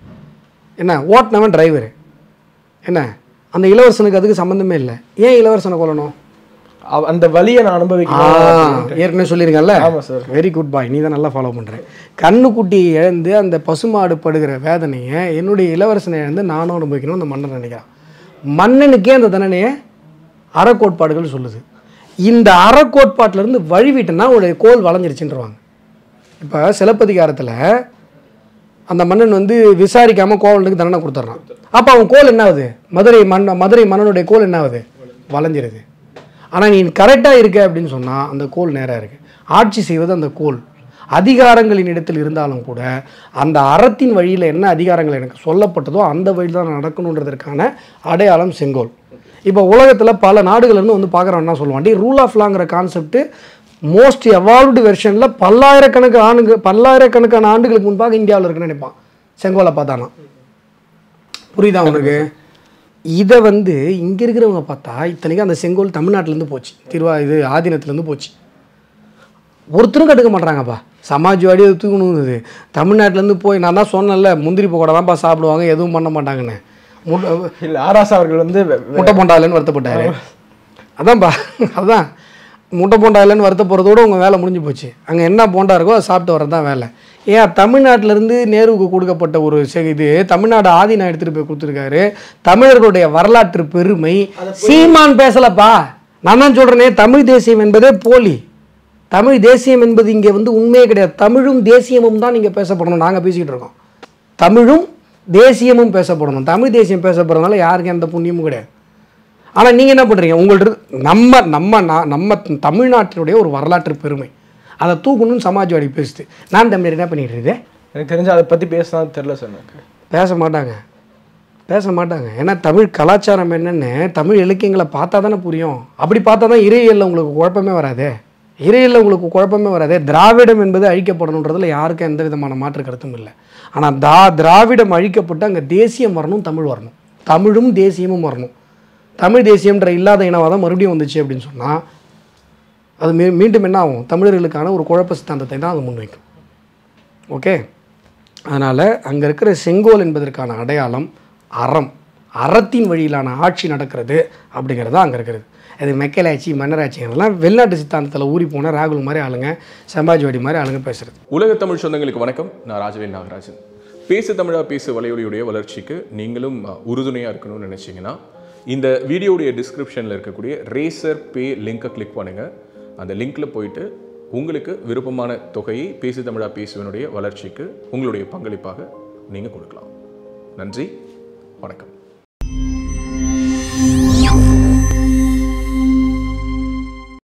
Speaker 1: என்ன ஓட்டினவன் டிரைவர் என்ன அந்த இளவரசனுக்கு அதுக்கு சம்மந்தமே இல்லை ஏன் இளவரசனை கொல்லணும்
Speaker 2: அவ- அந்த வலியை நான்
Speaker 1: ஆ,
Speaker 2: அனுபவிக்கணும்
Speaker 1: ஏற்கனவே சொல்லியிருக்கேன்ல
Speaker 2: ஆமா சார்
Speaker 1: வெரி குட் பாய் நீ தான் நல்லா ஃபாலோ பண்ணுறேன் கண்ணுக்குட்டி இழந்து அந்த பசுமாடு படுகிற வேதனையை என்னுடைய இளவரசனை இழந்து நானும் அனுபவிக்கணும் அந்த மன்னன் நினைக்கிறான் மன்னனுக்கே அந்த தண்டனையை அறக்கோட்பாடுகள் சொல்லுது இந்த அறக்கோட்பாட்டிலேருந்து வழிவிட்டனா உடைய கோல் வளைஞ்சிருச்சுன்றவாங்க இப்போ சிலப்பதிகாரத்தில் அந்த மன்னன் வந்து விசாரிக்காமல் கோவலனுக்கு தண்டனை கொடுத்துட்றான் அப்போ அவன் கோல் என்ன ஆகுது மதுரை மன் மதுரை மன்னனுடைய கோல் என்ன ஆகுது வளைஞ்சிருது ஆனால் நீ கரெக்டாக இருக்க அப்படின்னு சொன்னால் அந்த கோல் நேராக இருக்கு ஆட்சி செய்வது அந்த கோல் அதிகாரங்களின் இடத்தில் இருந்தாலும் கூட அந்த அறத்தின் வழியில் என்ன அதிகாரங்கள் எனக்கு சொல்லப்பட்டதோ அந்த வழியில் தான் நடக்கணுன்றதற்கான அடையாளம் செங்கோல் இப்போ உலகத்தில் பல நாடுகள்லேருந்து வந்து பார்க்குறவன் என்ன சொல்லுவான் டி ரூல் ஆஃப் லாங்கிற கான்செப்ட் மோஸ்ட் எவால்வ்டு வெர்ஷனில் பல்லாயிரக்கணக்கு ஆண்டுங்க பல்லாயிரக்கணக்கான ஆண்டுகளுக்கு முன்பாக இந்தியாவில் இருக்குன்னு நினைப்பான் செங்கோலை பார்த்தானா புரியுதா உனக்கு இதை வந்து இங்கே இருக்கிறவங்க பார்த்தா இத்தனைக்கும் அந்த செங்கோல் தமிழ்நாட்டிலேருந்து போச்சு திருவா இது ஆதீனத்துலேருந்து போச்சு ஒருத்தரும் கட்டுக்க மாட்றாங்கப்பா சமாஜ்வாடி அது தூக்கணுங்குது தமிழ்நாட்டிலேருந்து போய் நான் தான் சொன்னேன்ல முந்திரி பக்கோடா தான்ப்பா சாப்பிடுவாங்க எதுவும் பண்ண மாட்டாங்கன்னு முட்டை
Speaker 2: இல்ல ஆராசா அவர்கள் வந்து வெ- வெ-
Speaker 1: முட்டை போண்டாலன்னு வருத்தப்பட்டாரு அதான்ப்பா அதான் முட்டை போண்டா இல்லைன்னு வருத்தப்படுறதோட உங்கள் வேலை முடிஞ்சு போச்சு அங்கே என்ன போண்டா இருக்கோ அதை சாப்பிட்டு வர்றது தான் வேலை ஏன் தமிழ்நாட்டிலேருந்து நேருவுக்கு கொடுக்கப்பட்ட ஒரு செ- இது தமிழ்நாடு ஆதீனம் எடுத்துகிட்டு போய் கொடுத்துருக்காரு தமிழர்களுடைய வரலாற்று பெருமை சீமான் பேசலப்பா நான் தான் சொல்கிறேனே தமிழ் தேசியம் என்பதே போலி தமிழ் தேசியம் என்பது இங்கே வந்து உண்மையே கிடையாது தமிழும் தேசியமும் தான் இங்கே பேசப்படணும் நாங்கள் பேசிக்கிட்டு இருக்கோம் தமிழும் தேசியமும் பேசப்படணும் தமிழ் தேசியம் பேசப்படுறதுனால யாருக்கும் எந்த புண்ணியமும் கிடையாது ஆனால் நீங்கள் என்ன பண்ணுறீங்க உங்கள்ட்ட நம்ம நம்ம நா- நம்ம தமிழ்நாட்டினுடைய ஒரு வரலாற்று பெருமை அதை தூக்கணும்னு சமாஜ்வாடி பேசுது நான் தமிழர் என்ன பண்ணிட்டு இருக்கேன்
Speaker 2: எனக்கு தெரிஞ்சு அதை பத்தி பேசினா தெரியல சார் எனக்கு
Speaker 1: பேச மாட்டாங்க பேச மாட்டாங்க ஏன்னா தமிழ் கலாச்சாரம் என்னன்னு தமிழ் இலக்கியங்களை பார்த்தா தானே புரியும் அப்படி பார்த்தா தான் இறையியல்ல உங்களுக்கு குழப்பமே வராதே இறையியல்ல உங்களுக்கு குழப்பமே வராதே திராவிடம் என்பது அழிக்கப்படணுன்றதுல யாருக்கும் எந்த விதமான மாற்று கருத்தும் இல்லை ஆனால் தா திராவிடம் அழிக்கப்பட்டு அங்கே தேசியம் வரணும் தமிழ் வரணும் தமிழும் தேசியமும் வரணும் தமிழ் தேசியம்ன்ற இல்லாத இனவாதம் மறுபடியும் வந்துச்சு அப்படின்னு சொன்னால் அது மீ மீண்டும் என்ன ஆகும் தமிழர்களுக்கான ஒரு குழப்ப சித்தாந்தத்தை தான் அது முன்வைக்கும் ஓகே அதனால் அங்கே இருக்கிற செங்கோல் என்பதற்கான அடையாளம் அறம் அறத்தின் வழியிலான ஆட்சி நடக்கிறது அப்படிங்கிறது தான் அங்கே இருக்கிறது அது மெக்கலாட்சி மன்னராட்சிங்கிறதெல்லாம் வெளிநாட்டு சித்தாந்தத்தில் ஊறி போன ராகுல் மாதிரி ஆளுங்க சமாஜ்வாடி மாதிரி ஆளுங்க பேசுகிறது
Speaker 3: உலக தமிழ் சொந்தங்களுக்கு வணக்கம் நான் ராஜவேல் நாகராஜன் பேசு தமிழா பேசு வலையொலியுடைய வளர்ச்சிக்கு நீங்களும் உறுதுணையாக இருக்கணும்னு நினச்சிங்கன்னா இந்த வீடியோடைய டிஸ்கிரிப்ஷனில் இருக்கக்கூடிய ரேசர் பே லிங்கை கிளிக் பண்ணுங்கள் அந்த லிங்க்கில் போயிட்டு உங்களுக்கு விருப்பமான தொகையை பேசு தமிழா பேசுவனுடைய வளர்ச்சிக்கு உங்களுடைய பங்களிப்பாக நீங்கள் கொடுக்கலாம் நன்றி வணக்கம்